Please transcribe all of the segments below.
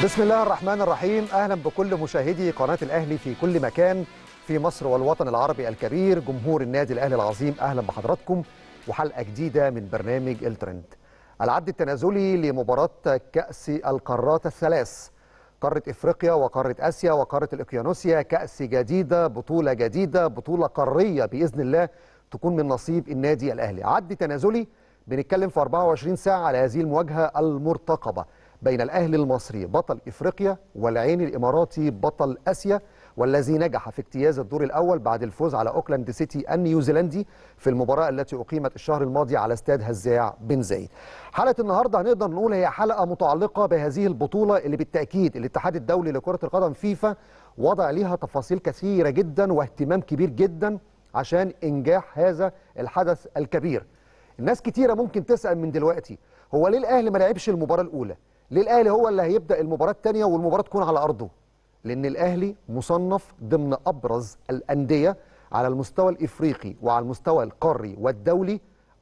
بسم الله الرحمن الرحيم اهلا بكل مشاهدي قناه الاهلي في كل مكان في مصر والوطن العربي الكبير جمهور النادي الاهلي العظيم اهلا بحضراتكم وحلقه جديده من برنامج الترند العد التنازلي لمباراه كاس القارات الثلاث قاره افريقيا وقاره اسيا وقاره الاوكيانوسيا كاس جديده بطوله جديده بطوله قاريه باذن الله تكون من نصيب النادي الاهلي عد تنازلي بنتكلم في 24 ساعه على هذه المواجهه المرتقبه بين الاهلي المصري بطل افريقيا والعين الاماراتي بطل اسيا والذي نجح في اجتياز الدور الاول بعد الفوز على اوكلاند سيتي النيوزيلندي في المباراه التي اقيمت الشهر الماضي على استاد هزاع بن زايد. حلقه النهارده هنقدر نقول هي حلقه متعلقه بهذه البطوله اللي بالتاكيد الاتحاد الدولي لكره القدم فيفا وضع ليها تفاصيل كثيره جدا واهتمام كبير جدا عشان انجاح هذا الحدث الكبير. الناس كتيره ممكن تسال من دلوقتي هو ليه الاهلي ما لعبش المباراه الاولى؟ ليه الاهلي هو اللي هيبدا المباراه الثانيه والمباراه تكون على ارضه لان الاهلي مصنف ضمن ابرز الانديه على المستوى الافريقي وعلى المستوى القاري والدولي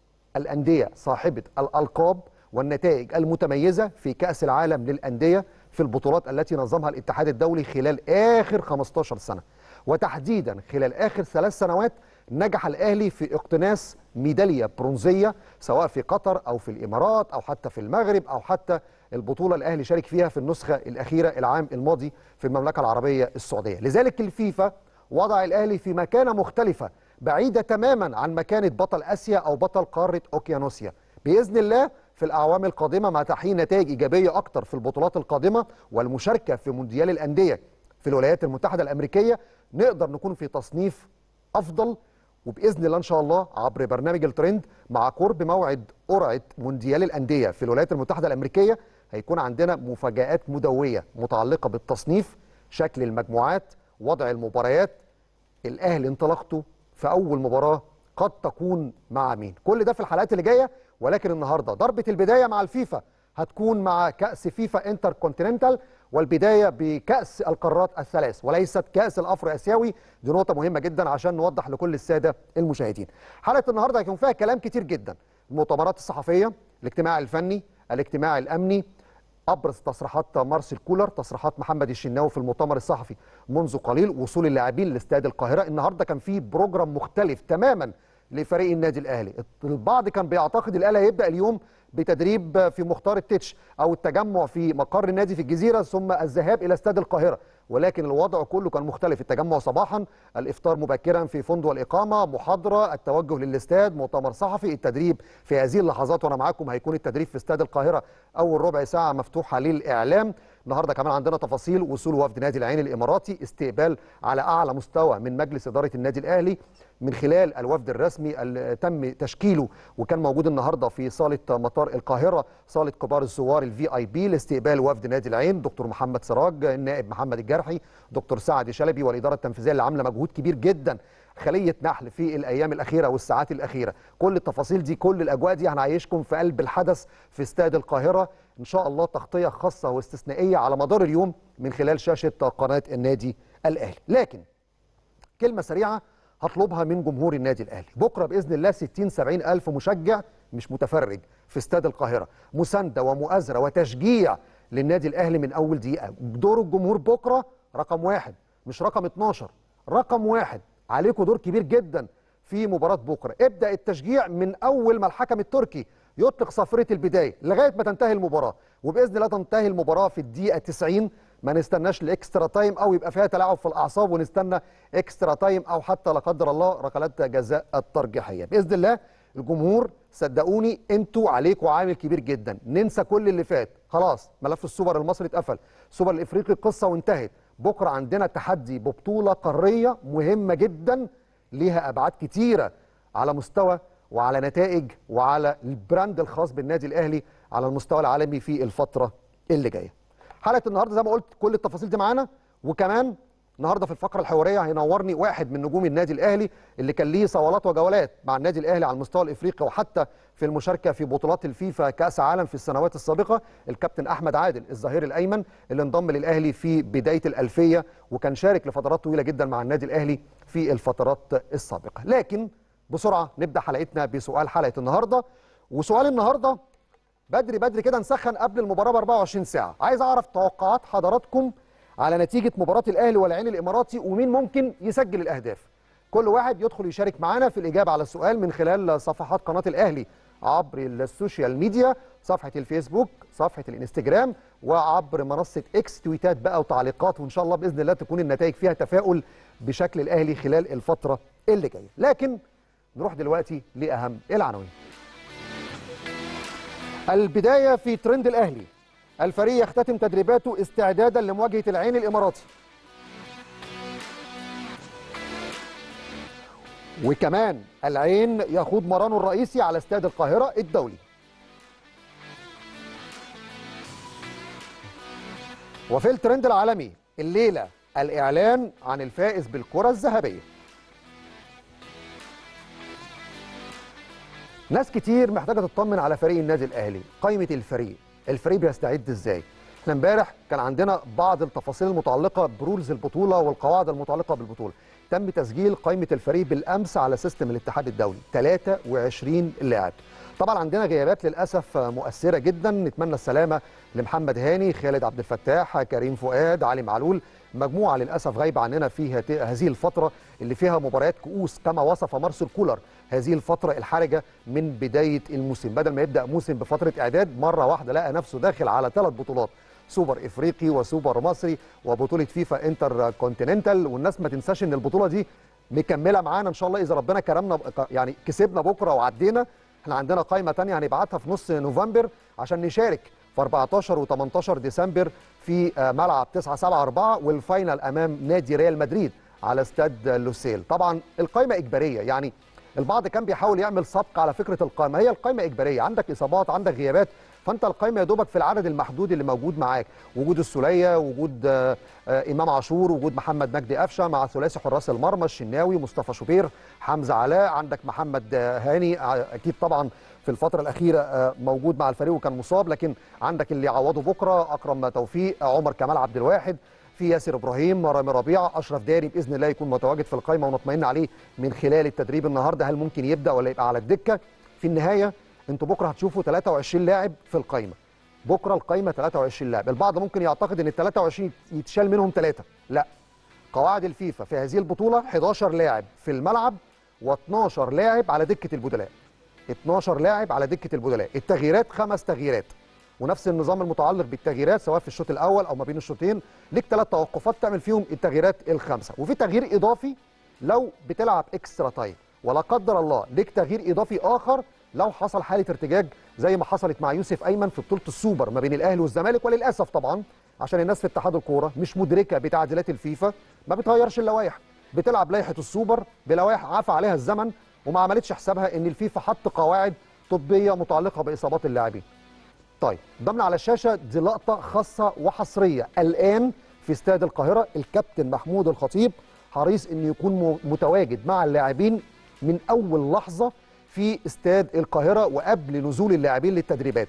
الانديه صاحبه الالقاب والنتائج المتميزه في كاس العالم للانديه في البطولات التي نظمها الاتحاد الدولي خلال اخر 15 سنه وتحديدا خلال اخر ثلاث سنوات نجح الاهلي في اقتناص ميداليه برونزيه سواء في قطر او في الامارات او حتى في المغرب او حتى البطوله الاهلي شارك فيها في النسخه الاخيره العام الماضي في المملكه العربيه السعوديه لذلك الفيفا وضع الاهلي في مكانه مختلفه بعيده تماما عن مكانه بطل اسيا او بطل قاره اوكيانوسيا باذن الله في الاعوام القادمه مع تحقيق نتائج ايجابيه اكتر في البطولات القادمه والمشاركه في مونديال الانديه في الولايات المتحده الامريكيه نقدر نكون في تصنيف افضل وباذن الله ان شاء الله عبر برنامج الترند مع قرب موعد قرعه مونديال الانديه في الولايات المتحده الامريكيه هيكون عندنا مفاجآت مدوية متعلقة بالتصنيف شكل المجموعات وضع المباريات الأهلي انطلاقته في أول مباراة قد تكون مع مين كل ده في الحلقات اللي جاية ولكن النهاردة ضربة البداية مع الفيفا هتكون مع كأس فيفا انتر كونتيننتال والبداية بكأس القارات الثلاث وليست كأس الأفرو آسيوي دي نقطة مهمة جدا عشان نوضح لكل السادة المشاهدين حلقة النهاردة هيكون فيها كلام كتير جدا المؤتمرات الصحفية الاجتماع الفني الاجتماع الأمني ابرز تصريحات مارسيل كولر تصريحات محمد الشناوي في المؤتمر الصحفي منذ قليل وصول اللاعبين لاستاد القاهره النهارده كان في بروجرام مختلف تماما لفريق النادي الاهلي البعض كان بيعتقد الاهلي هيبدا اليوم بتدريب في مختار التتش او التجمع في مقر النادي في الجزيره ثم الذهاب الى استاد القاهره ولكن الوضع كله كان مختلف التجمع صباحا الافطار مبكرا في فندق الاقامه محاضره التوجه للاستاد مؤتمر صحفي التدريب في هذه اللحظات وانا معاكم هيكون التدريب في استاد القاهره اول ربع ساعه مفتوحه للاعلام النهارده كمان عندنا تفاصيل وصول وفد نادي العين الاماراتي استقبال على اعلى مستوى من مجلس اداره النادي الاهلي من خلال الوفد الرسمي اللي تم تشكيله وكان موجود النهارده في صاله مطار القاهره صاله كبار الزوار الفي اي بي لاستقبال وفد نادي العين دكتور محمد سراج النائب محمد الجرحي دكتور سعد شلبي والاداره التنفيذيه اللي عامله مجهود كبير جدا خليه نحل في الايام الاخيره والساعات الاخيره كل التفاصيل دي كل الاجواء دي هنعيشكم في قلب الحدث في استاد القاهره ان شاء الله تغطيه خاصه واستثنائيه على مدار اليوم من خلال شاشه قناه النادي الاهلي لكن كلمه سريعه هطلبها من جمهور النادي الاهلي بكره باذن الله 60 70 الف مشجع مش متفرج في استاد القاهره مسانده ومؤازره وتشجيع للنادي الاهلي من اول دقيقه دور الجمهور بكره رقم واحد مش رقم 12 رقم واحد عليكم دور كبير جدا في مباراه بكره ابدا التشجيع من اول ما الحكم التركي يطلق صفره البدايه لغايه ما تنتهي المباراه وباذن الله تنتهي المباراه في الدقيقه 90 ما نستناش الاكسترا تايم او يبقى فيها تلاعب في الاعصاب ونستنى اكسترا تايم او حتى لا قدر الله ركلات جزاء الترجيحيه باذن الله الجمهور صدقوني انتوا عليكم عامل كبير جدا ننسى كل اللي فات خلاص ملف السوبر المصري اتقفل السوبر الافريقي القصه وانتهت بكره عندنا تحدي ببطوله قاريه مهمه جدا ليها ابعاد كتيره على مستوى وعلى نتائج وعلى البراند الخاص بالنادي الاهلي على المستوى العالمي في الفتره اللي جايه. حلقه النهارده زي ما قلت كل التفاصيل دي معانا وكمان النهارده في الفقره الحواريه هينورني واحد من نجوم النادي الاهلي اللي كان ليه صولات وجولات مع النادي الاهلي على المستوى الافريقي وحتى في المشاركه في بطولات الفيفا كاس عالم في السنوات السابقه الكابتن احمد عادل الظهير الايمن اللي انضم للاهلي في بدايه الالفيه وكان شارك لفترات طويله جدا مع النادي الاهلي في الفترات السابقه لكن بسرعه نبدا حلقتنا بسؤال حلقه النهارده وسؤال النهارده بدري بدري كده نسخن قبل المباراه ب 24 ساعه عايز اعرف توقعات حضراتكم على نتيجه مباراه الاهلي والعين الاماراتي ومين ممكن يسجل الاهداف كل واحد يدخل يشارك معانا في الاجابه على السؤال من خلال صفحات قناه الاهلي عبر السوشيال ميديا صفحه الفيسبوك صفحه الانستجرام وعبر منصه اكس تويتات بقى وتعليقات وان شاء الله باذن الله تكون النتائج فيها تفاؤل بشكل الاهلي خلال الفتره اللي جايه لكن نروح دلوقتي لاهم العناوين البدايه في ترند الاهلي الفريق يختتم تدريباته استعدادا لمواجهه العين الاماراتي وكمان العين يخوض مرانه الرئيسي على استاد القاهره الدولي وفي الترند العالمي الليله الاعلان عن الفائز بالكره الذهبيه ناس كتير محتاجه تطمن على فريق النادي الاهلي قائمه الفريق الفريق بيستعد ازاي احنا امبارح كان عندنا بعض التفاصيل المتعلقه برولز البطوله والقواعد المتعلقه بالبطوله تم تسجيل قائمه الفريق بالامس على سيستم الاتحاد الدولي 23 لاعب طبعا عندنا غيابات للاسف مؤثره جدا نتمنى السلامه لمحمد هاني خالد عبد الفتاح كريم فؤاد علي معلول مجموعه للاسف غايبه عننا في هذه الفتره اللي فيها مباريات كؤوس كما وصف مارسيل كولر هذه الفتره الحرجه من بدايه الموسم بدل ما يبدا موسم بفتره اعداد مره واحده لقى نفسه داخل على ثلاث بطولات سوبر افريقي وسوبر مصري وبطوله فيفا انتر كونتيننتال والناس ما تنساش ان البطوله دي مكمله معانا ان شاء الله اذا ربنا كرمنا يعني كسبنا بكره وعدينا احنا عندنا قائمه ثانيه هنبعتها في نص نوفمبر عشان نشارك في 14 و18 ديسمبر في ملعب 974 والفاينل امام نادي ريال مدريد على استاد لوسيل طبعا القائمه اجباريه يعني البعض كان بيحاول يعمل سبق على فكره القائمه هي القائمه اجباريه عندك اصابات عندك غيابات فانت القائمه يا دوبك في العدد المحدود اللي موجود معاك وجود السوليه وجود آه آه امام عاشور وجود محمد مجدي قفشه مع ثلاثي حراس المرمى الشناوي مصطفى شوبير حمزه علاء عندك محمد آه هاني اكيد طبعا في الفتره الاخيره موجود مع الفريق وكان مصاب لكن عندك اللي يعوضه بكره اكرم توفيق عمر كمال عبد الواحد في ياسر ابراهيم رامي ربيعه اشرف داري باذن الله يكون متواجد في القائمه ونطمئن عليه من خلال التدريب النهارده هل ممكن يبدا ولا يبقى على الدكه في النهايه انتوا بكره هتشوفوا 23 لاعب في القائمه بكره القائمه 23 لاعب البعض ممكن يعتقد ان ال 23 يتشال منهم ثلاثه لا قواعد الفيفا في هذه البطوله 11 لاعب في الملعب و12 لاعب على دكه البدلاء 12 لاعب على دكه البدلاء التغييرات خمس تغييرات ونفس النظام المتعلق بالتغييرات سواء في الشوط الاول او ما بين الشوطين ليك ثلاث توقفات تعمل فيهم التغييرات الخمسه وفي تغيير اضافي لو بتلعب اكسترا تايم ولا قدر الله ليك تغيير اضافي اخر لو حصل حاله ارتجاج زي ما حصلت مع يوسف ايمن في بطوله السوبر ما بين الاهلي والزمالك وللاسف طبعا عشان الناس في اتحاد الكوره مش مدركه بتعديلات الفيفا ما بتغيرش اللوائح بتلعب لائحه السوبر بلوائح عفى عليها الزمن وما عملتش حسابها ان الفيفا حط قواعد طبيه متعلقه باصابات اللاعبين طيب ضمن على الشاشه دي لقطه خاصه وحصريه الان في استاد القاهره الكابتن محمود الخطيب حريص انه يكون متواجد مع اللاعبين من اول لحظه في استاد القاهره وقبل نزول اللاعبين للتدريبات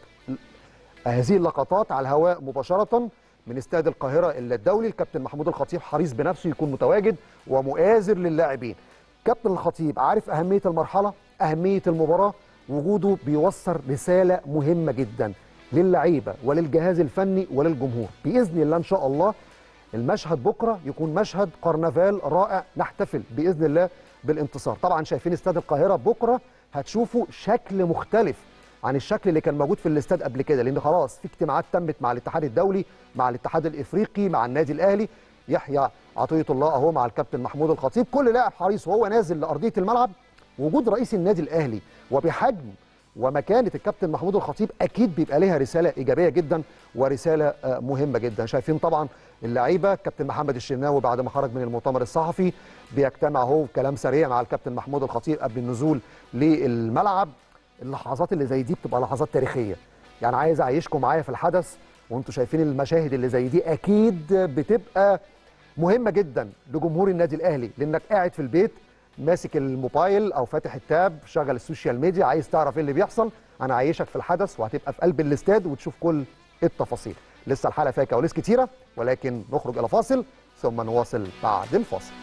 هذه اللقطات على الهواء مباشره من استاد القاهره الدولي الكابتن محمود الخطيب حريص بنفسه يكون متواجد ومؤازر للاعبين كابتن الخطيب عارف اهميه المرحله اهميه المباراه وجوده بيوصل رساله مهمه جدا للعيبه وللجهاز الفني وللجمهور باذن الله ان شاء الله المشهد بكره يكون مشهد قرنفال رائع نحتفل باذن الله بالانتصار طبعا شايفين استاد القاهره بكره هتشوفوا شكل مختلف عن الشكل اللي كان موجود في الاستاد قبل كده لان خلاص في اجتماعات تمت مع الاتحاد الدولي مع الاتحاد الافريقي مع النادي الاهلي يحيى عطيه الله اهو مع الكابتن محمود الخطيب كل لاعب حريص وهو نازل لارضيه الملعب وجود رئيس النادي الاهلي وبحجم ومكانه الكابتن محمود الخطيب اكيد بيبقى ليها رساله ايجابيه جدا ورساله مهمه جدا شايفين طبعا اللعيبه كابتن محمد الشناوي بعد ما خرج من المؤتمر الصحفي بيجتمع هو كلام سريع مع الكابتن محمود الخطيب قبل النزول للملعب اللحظات اللي زي دي بتبقى لحظات تاريخيه يعني عايز اعيشكم معايا في الحدث وانتم شايفين المشاهد اللي زي دي اكيد بتبقى مهمه جدا لجمهور النادي الاهلي لانك قاعد في البيت ماسك الموبايل او فاتح التاب شغل السوشيال ميديا عايز تعرف ايه اللي بيحصل انا عايشك في الحدث وهتبقى في قلب الاستاد وتشوف كل التفاصيل لسه الحلقه فيها كواليس كتيره ولكن نخرج الى فاصل ثم نواصل بعد الفاصل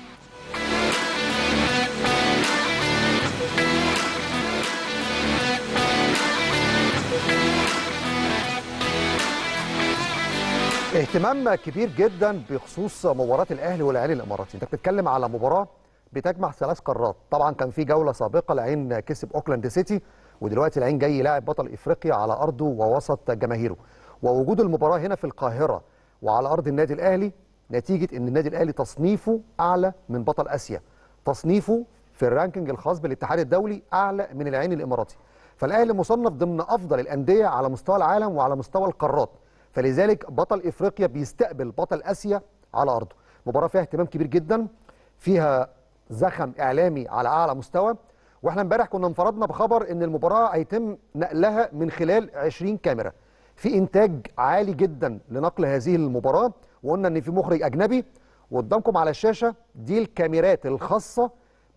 اهتمام كبير جدا بخصوص مباراه الاهلي والعين الاماراتي انت بتتكلم على مباراه بتجمع ثلاث قارات طبعا كان في جوله سابقه العين كسب اوكلاند سيتي ودلوقتي العين جاي يلاعب بطل افريقيا على ارضه ووسط جماهيره ووجود المباراه هنا في القاهره وعلى ارض النادي الاهلي نتيجه ان النادي الاهلي تصنيفه اعلى من بطل اسيا تصنيفه في الرانكينج الخاص بالاتحاد الدولي اعلى من العين الاماراتي فالاهلي مصنف ضمن افضل الانديه على مستوى العالم وعلى مستوى القارات فلذلك بطل افريقيا بيستقبل بطل اسيا على ارضه مباراه فيها اهتمام كبير جدا فيها زخم اعلامي على اعلى مستوى واحنا امبارح كنا انفردنا بخبر ان المباراه هيتم نقلها من خلال 20 كاميرا في انتاج عالي جدا لنقل هذه المباراه وقلنا ان في مخرج اجنبي وقدامكم على الشاشه دي الكاميرات الخاصه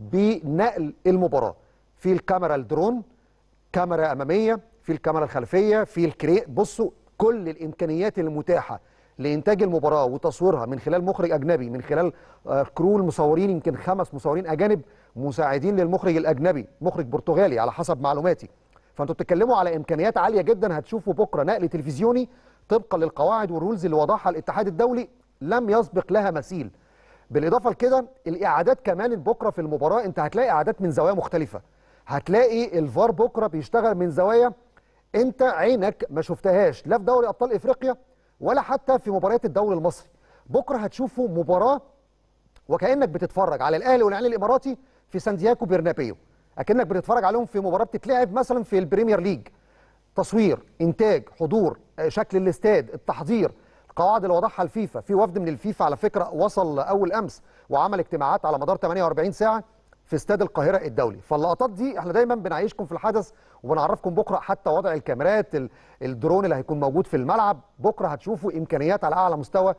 بنقل المباراه في الكاميرا الدرون كاميرا اماميه في الكاميرا الخلفيه في الكري بصوا كل الامكانيات المتاحه لانتاج المباراه وتصويرها من خلال مخرج اجنبي من خلال كرو المصورين يمكن خمس مصورين اجانب مساعدين للمخرج الاجنبي مخرج برتغالي على حسب معلوماتي فانتوا بتتكلموا على امكانيات عاليه جدا هتشوفوا بكره نقل تلفزيوني طبقا للقواعد والرولز اللي وضعها الاتحاد الدولي لم يسبق لها مثيل بالاضافه لكده الاعادات كمان بكره في المباراه انت هتلاقي اعادات من زوايا مختلفه هتلاقي الفار بكره بيشتغل من زوايا انت عينك ما شفتهاش لا في دوري ابطال افريقيا ولا حتى في مباريات الدوري المصري بكره هتشوفوا مباراه وكانك بتتفرج على الاهلي والعين الاماراتي في سانتياغو برنابيو اكنك بتتفرج عليهم في مباراه بتتلعب مثلا في البريمير ليج تصوير انتاج حضور شكل الاستاد التحضير القواعد اللي وضعها الفيفا في وفد من الفيفا على فكره وصل اول امس وعمل اجتماعات على مدار 48 ساعه في استاد القاهره الدولي فاللقطات دي احنا دايما بنعيشكم في الحدث وبنعرفكم بكره حتى وضع الكاميرات الدرون اللي هيكون موجود في الملعب بكره هتشوفوا امكانيات على اعلى مستوى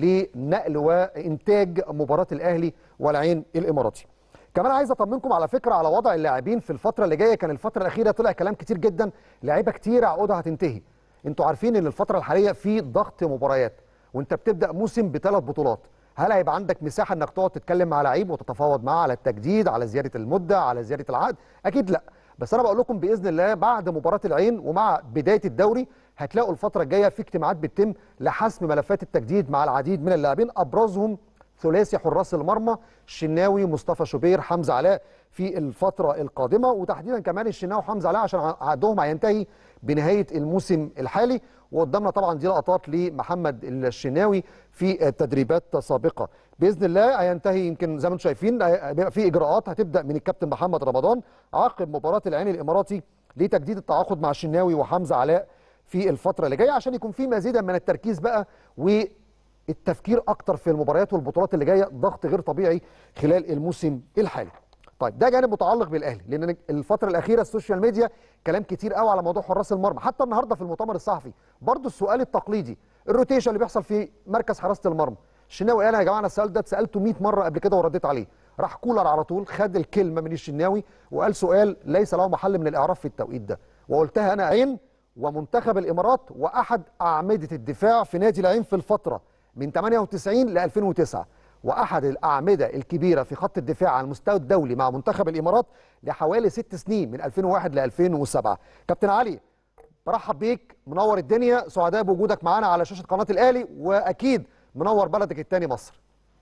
لنقل وانتاج مباراه الاهلي والعين الاماراتي كمان عايز اطمنكم على فكره على وضع اللاعبين في الفتره اللي جايه كان الفتره الاخيره طلع كلام كتير جدا لعيبه كتير عقودها هتنتهي انتوا عارفين ان الفتره الحاليه في ضغط مباريات وانت بتبدا موسم بثلاث بطولات هل هيبقى عندك مساحه انك تقعد تتكلم مع لعيب وتتفاوض معاه على التجديد على زياده المده على زياده العقد اكيد لا بس انا بقول لكم باذن الله بعد مباراه العين ومع بدايه الدوري هتلاقوا الفتره الجايه في اجتماعات بتتم لحسم ملفات التجديد مع العديد من اللاعبين ابرزهم ثلاثي حراس المرمى الشناوي مصطفى شوبير حمزه علاء في الفتره القادمه وتحديدا كمان الشناوي وحمزه علاء عشان عقدهم هينتهي بنهايه الموسم الحالي وقدامنا طبعا دي لقطات لمحمد الشناوي في تدريبات سابقه باذن الله هينتهي يمكن زي ما انتم شايفين هيبقى في اجراءات هتبدا من الكابتن محمد رمضان عقب مباراه العين الاماراتي لتجديد التعاقد مع الشناوي وحمزه علاء في الفتره اللي جايه عشان يكون في مزيدا من التركيز بقى والتفكير اكتر في المباريات والبطولات اللي جايه ضغط غير طبيعي خلال الموسم الحالي طيب ده جانب متعلق بالاهلي لان الفتره الاخيره السوشيال ميديا كلام كتير قوي على موضوع حراس المرمى حتى النهارده في المؤتمر الصحفي برضو السؤال التقليدي الروتيشن اللي بيحصل في مركز حراسه المرمى الشناوي قال يا جماعه انا السؤال ده اتسالته 100 مره قبل كده ورديت عليه راح كولر على طول خد الكلمه من الشناوي وقال سؤال ليس له محل من الاعراب في التوقيت ده وقلتها انا عين ومنتخب الامارات واحد اعمده الدفاع في نادي العين في الفتره من 98 ل 2009 واحد الاعمده الكبيره في خط الدفاع على المستوى الدولي مع منتخب الامارات لحوالي ست سنين من 2001 ل 2007 كابتن علي برحب بيك منور الدنيا سعداء بوجودك معانا على شاشه قناه الاهلي واكيد منور بلدك الثاني مصر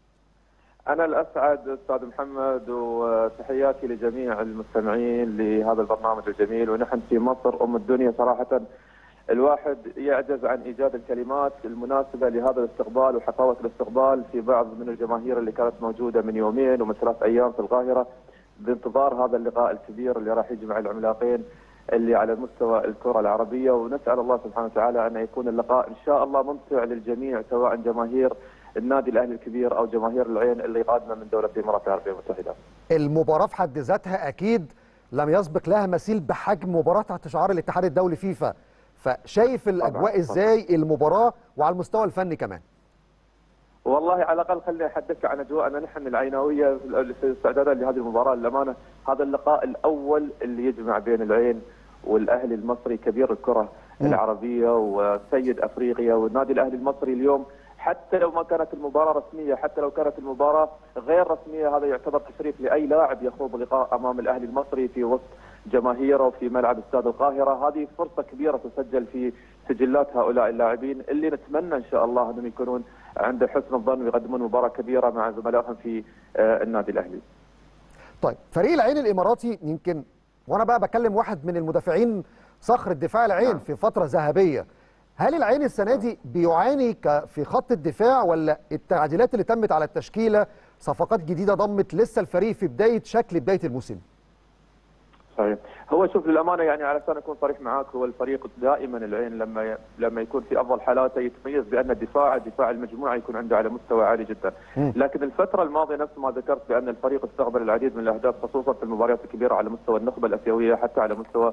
انا الاسعد استاذ محمد وتحياتي لجميع المستمعين لهذا البرنامج الجميل ونحن في مصر ام الدنيا صراحه الواحد يعجز عن ايجاد الكلمات المناسبه لهذا الاستقبال وحفاوه الاستقبال في بعض من الجماهير اللي كانت موجوده من يومين ومن ثلاث ايام في القاهره بانتظار هذا اللقاء الكبير اللي راح يجمع العملاقين اللي على مستوى الكره العربيه ونسال الله سبحانه وتعالى ان يكون اللقاء ان شاء الله ممتع للجميع سواء جماهير النادي الاهلي الكبير او جماهير العين اللي قادمه من دوله الامارات العربيه المتحده. المباراه في حد ذاتها اكيد لم يسبق لها مثيل بحجم مباراه تحت شعار الاتحاد الدولي فيفا فشايف الاجواء ازاي المباراه وعلى المستوى الفني كمان والله على الاقل خليني احدثك عن اجواءنا نحن العيناويه استعدادا لهذه المباراه للامانه هذا اللقاء الاول اللي يجمع بين العين والاهلي المصري كبير الكره م. العربيه وسيد افريقيا والنادي الاهلي المصري اليوم حتى لو ما كانت المباراه رسميه حتى لو كانت المباراه غير رسميه هذا يعتبر تشريف لاي لاعب يخوض لقاء امام الاهلي المصري في وسط جماهيره وفي ملعب استاد القاهره هذه فرصه كبيره تسجل في سجلات هؤلاء اللاعبين اللي نتمنى ان شاء الله انهم يكونون عند حسن الظن ويقدمون مباراه كبيره مع زملائهم في النادي الاهلي. طيب فريق العين الاماراتي يمكن وانا بقى بكلم واحد من المدافعين صخر الدفاع العين نعم. في فتره ذهبيه هل العين السنه دي بيعاني في خط الدفاع ولا التعديلات اللي تمت على التشكيله صفقات جديده ضمت لسه الفريق في بدايه شكل بدايه الموسم صحيح هو شوف للامانه يعني علشان اكون صريح معاك هو الفريق دائما العين لما لما يكون في افضل حالاته يتميز بان الدفاع دفاع المجموعه يكون عنده على مستوى عالي جدا لكن الفتره الماضيه نفس ما ذكرت بان الفريق استقبل العديد من الاهداف خصوصا في المباريات الكبيره على مستوى النخبه الاسيويه حتى على مستوى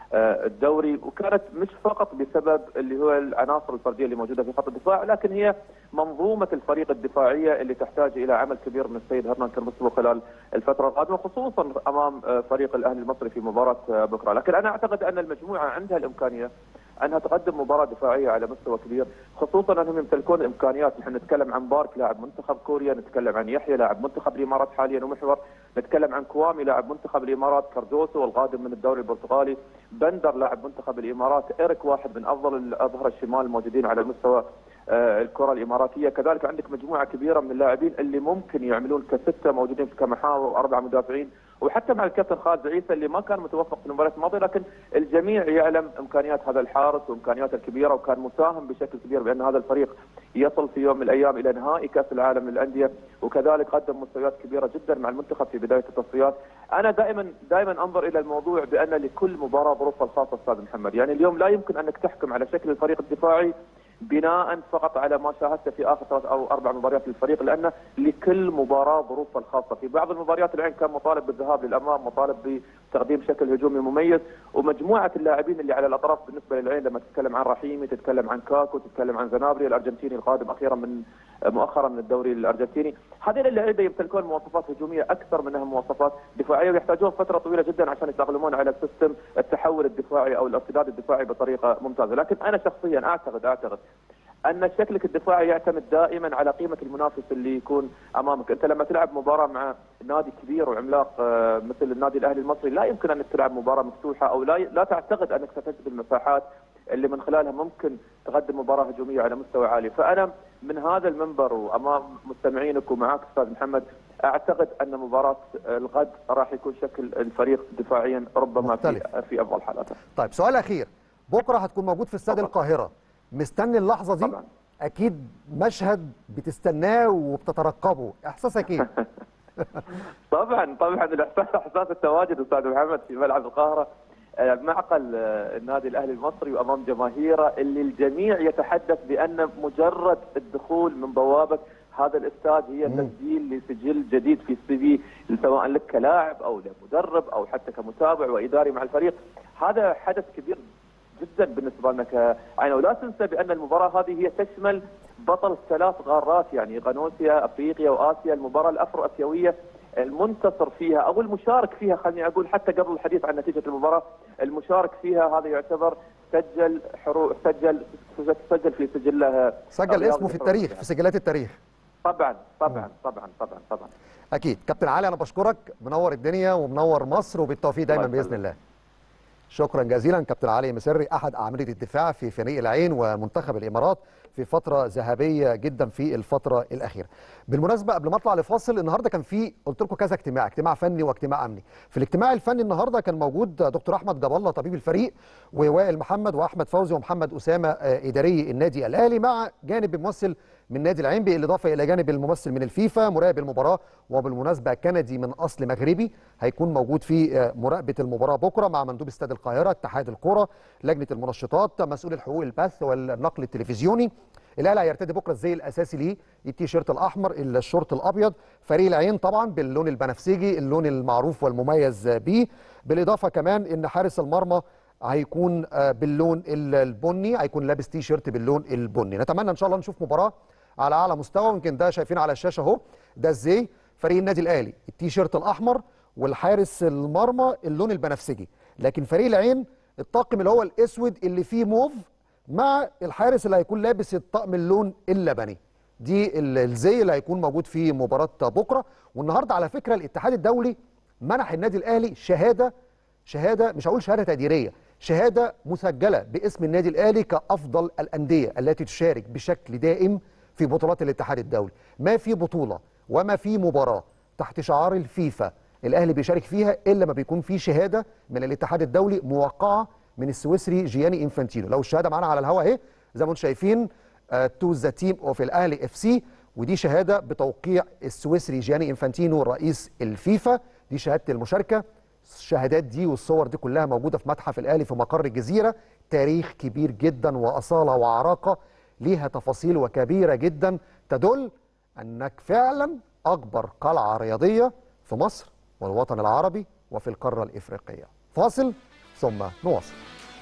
الدوري وكانت مش فقط بسبب اللي هو العناصر الفرديه اللي موجوده في خط الدفاع لكن هي منظومه الفريق الدفاعيه اللي تحتاج الى عمل كبير من السيد هرنان كرمسلو خلال الفتره القادمه خصوصا امام فريق الاهلي المصري في مباراه بكره لكن انا اعتقد ان المجموعه عندها الامكانيه انها تقدم مباراه دفاعيه على مستوى كبير خصوصا انهم يمتلكون امكانيات نحن نتكلم عن بارك لاعب منتخب كوريا نتكلم عن يحيى لاعب منتخب الامارات حاليا ومحور نتكلم عن كوامي لاعب منتخب الامارات كاردوسو القادم من الدوري البرتغالي بندر لاعب منتخب الامارات ايريك واحد من افضل الاظهره الشمال الموجودين على مستوى الكره الاماراتيه كذلك عندك مجموعه كبيره من اللاعبين اللي ممكن يعملون كسته موجودين كمحاور واربعه مدافعين وحتى مع الكابتن خالد عيسى اللي ما كان متوفق في المباراه الماضيه لكن الجميع يعلم امكانيات هذا الحارس وامكانياته الكبيره وكان مساهم بشكل كبير بان هذا الفريق يصل في يوم من الايام الى نهائي كاس العالم للانديه وكذلك قدم مستويات كبيره جدا مع المنتخب في بدايه التصفيات انا دائما دائما انظر الى الموضوع بان لكل مباراه ظروفها الخاصه استاذ محمد يعني اليوم لا يمكن انك تحكم على شكل الفريق الدفاعي بناء فقط على ما شاهدته في اخر ثلاث او اربع مباريات للفريق لان لكل مباراه ظروفها الخاصه، في بعض المباريات العين كان مطالب بالذهاب للامام، مطالب بتقديم شكل هجومي مميز، ومجموعه اللاعبين اللي على الاطراف بالنسبه للعين لما تتكلم عن رحيمي، تتكلم عن كاكو، تتكلم عن زنابري الارجنتيني القادم اخيرا من مؤخرا من الدوري الارجنتيني، هذين اللعيبه يمتلكون مواصفات هجوميه اكثر منها مواصفات دفاعيه ويحتاجون فتره طويله جدا عشان يتاقلمون على سيستم التحول الدفاعي او الارتداد الدفاعي بطريقه ممتازه، لكن انا شخصيا اعتقد اعتقد ان شكلك الدفاعي يعتمد دائما على قيمه المنافس اللي يكون امامك، انت لما تلعب مباراه مع نادي كبير وعملاق مثل النادي الاهلي المصري لا يمكن انك تلعب مباراه مفتوحه او لا لا تعتقد انك ستجد المساحات اللي من خلالها ممكن تقدم مباراه هجوميه على مستوى عالي، فانا من هذا المنبر وامام مستمعينك ومعاك استاذ محمد اعتقد ان مباراه الغد راح يكون شكل الفريق دفاعيا ربما مختلف. في في افضل حالاته. طيب سؤال اخير بكره هتكون موجود في استاد القاهره مستني اللحظه دي طبعا. اكيد مشهد بتستناه وبتترقبه احساسك ايه طبعا طبعا الاحساس احساس التواجد استاذ محمد في ملعب القاهره معقل النادي الاهلي المصري وامام جماهيره اللي الجميع يتحدث بان مجرد الدخول من بوابه هذا الاستاد هي تسجيل لسجل جديد في السي في سواء لك كلاعب او لمدرب او حتى كمتابع واداري مع الفريق هذا حدث كبير جدا بالنسبه لنا كعين ولا تنسى بان المباراه هذه هي تشمل بطل ثلاث قارات يعني غنوصيا افريقيا واسيا المباراه الافرو اسيويه المنتصر فيها او المشارك فيها خليني اقول حتى قبل الحديث عن نتيجه المباراه المشارك فيها هذا يعتبر سجل حروف سجل سجل في سجله سجل اسمه في التاريخ في سجلات التاريخ طبعا طبعا طبعا طبعا طبعا اكيد كابتن علي انا بشكرك منور الدنيا ومنور مصر وبالتوفيق دايما الله باذن الله شكرا جزيلا كابتن علي مسري احد اعمده الدفاع في فريق العين ومنتخب الامارات في فتره ذهبيه جدا في الفتره الاخيره. بالمناسبه قبل ما اطلع لفاصل النهارده كان في قلت لكم كذا اجتماع، اجتماع فني واجتماع امني. في الاجتماع الفني النهارده كان موجود دكتور احمد جاب الله طبيب الفريق ووائل محمد واحمد فوزي ومحمد اسامه اداري النادي الاهلي مع جانب ممثل من نادي العين بالاضافه الى جانب الممثل من الفيفا مراقب المباراه وبالمناسبه كندي من اصل مغربي هيكون موجود في مراقبه المباراه بكره مع مندوب استاد القاهره اتحاد الكره لجنه المنشطات مسؤول الحقوق البث والنقل التلفزيوني الاهلي هيرتدي بكره الزي الاساسي ليه التيشيرت الاحمر الشورت الابيض فريق العين طبعا باللون البنفسجي اللون المعروف والمميز بيه بالاضافه كمان ان حارس المرمى هيكون باللون البني هيكون لابس تي شيرت باللون البني نتمنى ان شاء الله نشوف مباراه على اعلى مستوى يمكن ده شايفين على الشاشه اهو ده ازاي فريق النادي الاهلي التي شيرت الاحمر والحارس المرمى اللون البنفسجي لكن فريق العين الطاقم اللي هو الاسود اللي فيه موف مع الحارس اللي هيكون لابس الطقم اللون اللبني دي الزي اللي هيكون موجود في مباراه بكره والنهارده على فكره الاتحاد الدولي منح النادي الاهلي شهاده شهاده مش هقول شهاده تقديريه شهاده مسجله باسم النادي الاهلي كافضل الانديه التي تشارك بشكل دائم في بطولات الاتحاد الدولي ما في بطوله وما في مباراه تحت شعار الفيفا الاهلي بيشارك فيها الا ما بيكون في شهاده من الاتحاد الدولي موقعه من السويسري جياني انفانتينو لو الشهاده معانا على الهواء اهي زي ما انتم شايفين تو ذا تيم اوف الاهلي اف سي ودي شهاده بتوقيع السويسري جياني انفانتينو رئيس الفيفا دي شهاده المشاركه الشهادات دي والصور دي كلها موجوده في متحف الاهلي في مقر الجزيره تاريخ كبير جدا واصاله وعراقه ليها تفاصيل وكبيره جدا تدل انك فعلا اكبر قلعه رياضيه في مصر والوطن العربي وفي القاره الافريقيه فاصل ثم نواصل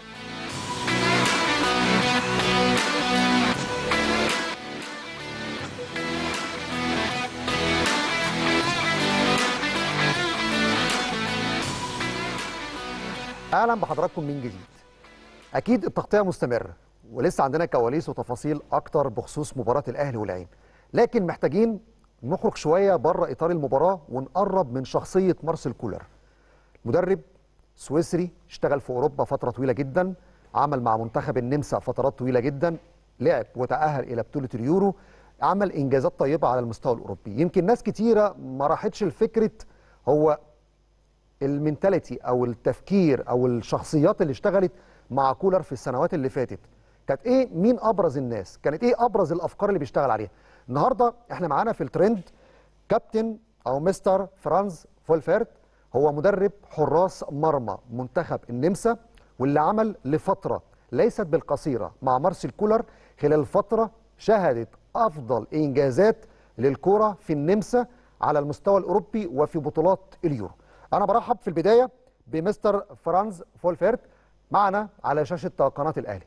اهلا بحضراتكم من جديد اكيد التغطيه مستمره ولسه عندنا كواليس وتفاصيل اكتر بخصوص مباراه الاهلي والعين لكن محتاجين نخرج شويه بره اطار المباراه ونقرب من شخصيه مارسيل كولر مدرب سويسري اشتغل في اوروبا فتره طويله جدا عمل مع منتخب النمسا فترات طويله جدا لعب وتاهل الى بطوله اليورو عمل انجازات طيبه على المستوى الاوروبي يمكن ناس كتيره ما راحتش لفكره هو المينتاليتي او التفكير او الشخصيات اللي اشتغلت مع كولر في السنوات اللي فاتت كانت ايه مين ابرز الناس كانت ايه ابرز الافكار اللي بيشتغل عليها النهارده احنا معانا في الترند كابتن او مستر فرانز فولفيرت هو مدرب حراس مرمى منتخب النمسا واللي عمل لفتره ليست بالقصيره مع مارسيل كولر خلال فتره شهدت افضل انجازات للكره في النمسا على المستوى الاوروبي وفي بطولات اليورو انا برحب في البدايه بمستر فرانز فولفيرت معنا على شاشه قناه الاهلي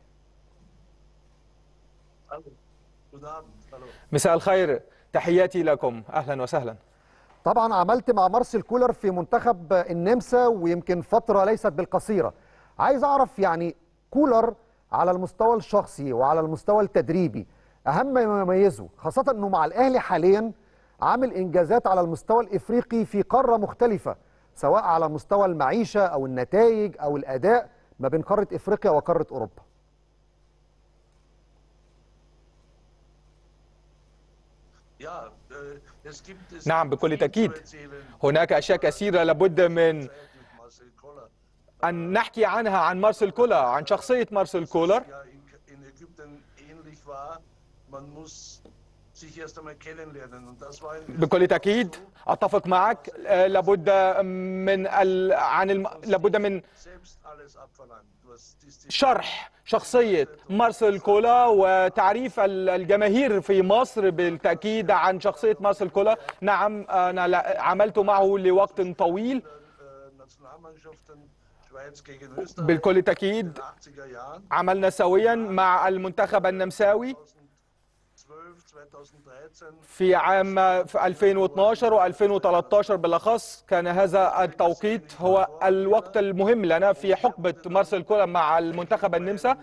مساء الخير تحياتي لكم اهلا وسهلا طبعا عملت مع مارسيل كولر في منتخب النمسا ويمكن فتره ليست بالقصيره عايز اعرف يعني كولر على المستوى الشخصي وعلى المستوى التدريبي اهم ما يميزه خاصه انه مع الاهلي حاليا عامل انجازات على المستوى الافريقي في قاره مختلفه سواء على مستوى المعيشه او النتائج او الاداء ما بين قاره افريقيا وقاره اوروبا نعم بكل تأكيد هناك أشياء كثيرة لابد من أن نحكي عنها عن مارسيل كولر عن شخصية مارسيل كولر بكل تأكيد أتفق معك لابد من ال... عن الم... لابد من شرح شخصية مارسيل كولا وتعريف الجماهير في مصر بالتأكيد عن شخصية مارسيل كولا نعم أنا عملت معه لوقت طويل بالكل تأكيد عملنا سويا مع المنتخب النمساوي في عام في 2012 و2013 بالاخص كان هذا التوقيت هو الوقت المهم لنا في حقبه مارسيل كولر مع المنتخب النمسا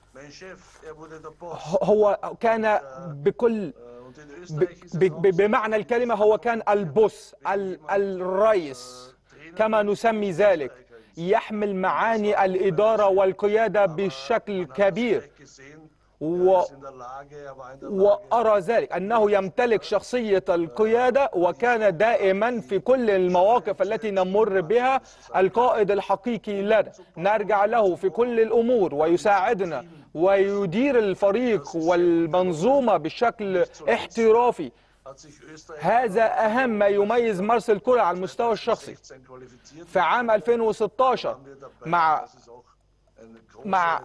هو كان بكل بمعنى الكلمه هو كان البوس الرئيس كما نسمي ذلك يحمل معاني الاداره والقياده بشكل كبير و... وأرى ذلك أنه يمتلك شخصية القيادة وكان دائما في كل المواقف التي نمر بها القائد الحقيقي لنا نرجع له في كل الأمور ويساعدنا ويدير الفريق والمنظومة بشكل احترافي هذا أهم ما يميز مارسيل كولر على المستوى الشخصي في عام 2016 مع مع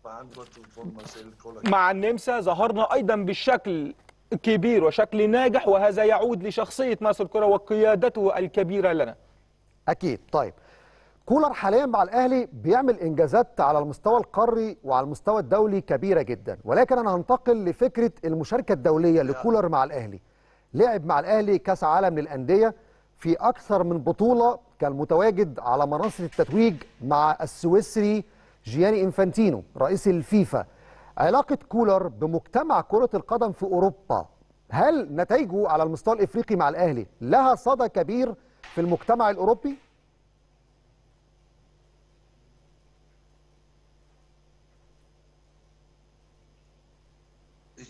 مع النمسا ظهرنا ايضا بشكل كبير وشكل ناجح وهذا يعود لشخصيه مارسيل كولر وقيادته الكبيره لنا اكيد طيب كولر حاليا مع الاهلي بيعمل انجازات على المستوى القاري وعلى المستوى الدولي كبيره جدا ولكن انا هنتقل لفكره المشاركه الدوليه لكولر مع الاهلي لعب مع الاهلي كاس عالم للانديه في اكثر من بطوله كان متواجد على منصه التتويج مع السويسري جياني انفانتينو رئيس الفيفا علاقة كولر بمجتمع كرة القدم في أوروبا هل نتائجه على المستوى الإفريقي مع الأهلي لها صدى كبير في المجتمع الأوروبي؟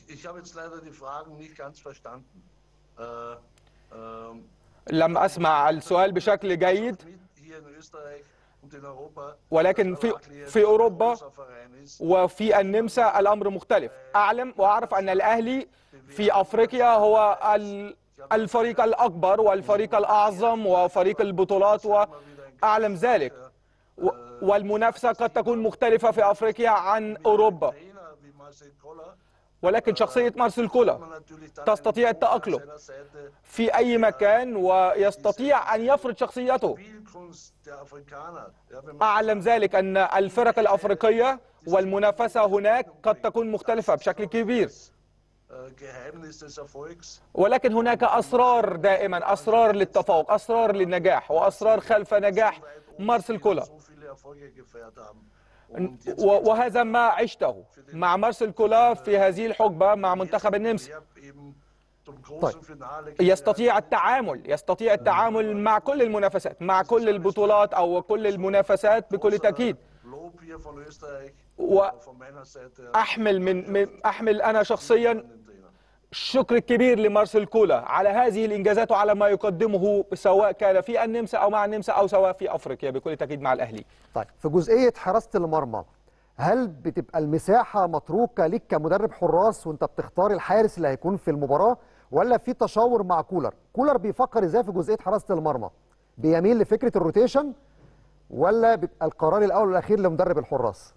ich habe jetzt leider die Fragen nicht ganz verstanden. Äh, ähm, لم أسمع السؤال بشكل جيد hier in Österreich und in Europa, ولكن في في أوروبا großer Verein ist. وفي النمسا الأمر مختلف أعلم وأعرف أن الأهلي في أفريقيا هو ال- الفريق الأكبر والفريق الأعظم وفريق البطولات وأعلم ذلك و- والمنافسة قد تكون مختلفة في أفريقيا عن أوروبا Trainer wie Marcel Koller ولكن شخصية مارسيل كولا kann man natürlich dann تستطيع einen Punkt an التأقلم. seiner Seite في أي مكان ويستطيع أن يفرض شخصيته Spielkunst der Afrikaner. Ja, wenn man أعلم ذلك أن الفرق الأفريقية والمنافسة هناك قد تكون مختلفة بشكل كبير äh, Geheimnis des Erfolgs ولكن هناك أسرار دائما أسرار للتفوق أسرار للنجاح وأسرار خلف نجاح مارسيل كولا so viele Erfolge gefeiert haben. Und jetzt و- وهذا ما عشته مع مارسيل كولا في هذه الحقبة مع منتخب النمسا Wettbewerb eben zum großen طيب. Finale يستطيع التعامل يستطيع التعامل مع كل المنافسات مع كل البطولات أو كل المنافسات بكل تأكيد Lob hier von Österreich و- von meiner Seite أحمل من من- أحمل أنا شخصيا an den Trainer. الشكر الكبير لمارسيل كولا على هذه الإنجازات وعلى ما يقدمه سواء كان في النمسا أو مع النمسا أو سواء في أفريقيا بكل تأكيد مع الأهلي طيب في جزئيه حراسه المرمى هل بتبقى المساحه متروكه ليك كمدرب حراس وانت بتختار الحارس اللي هيكون في المباراه ولا في تشاور مع كولر كولر بيفكر ازاي في جزئيه حراسه المرمى بيميل لفكره الروتيشن ولا بيبقى القرار الاول والاخير لمدرب الحراس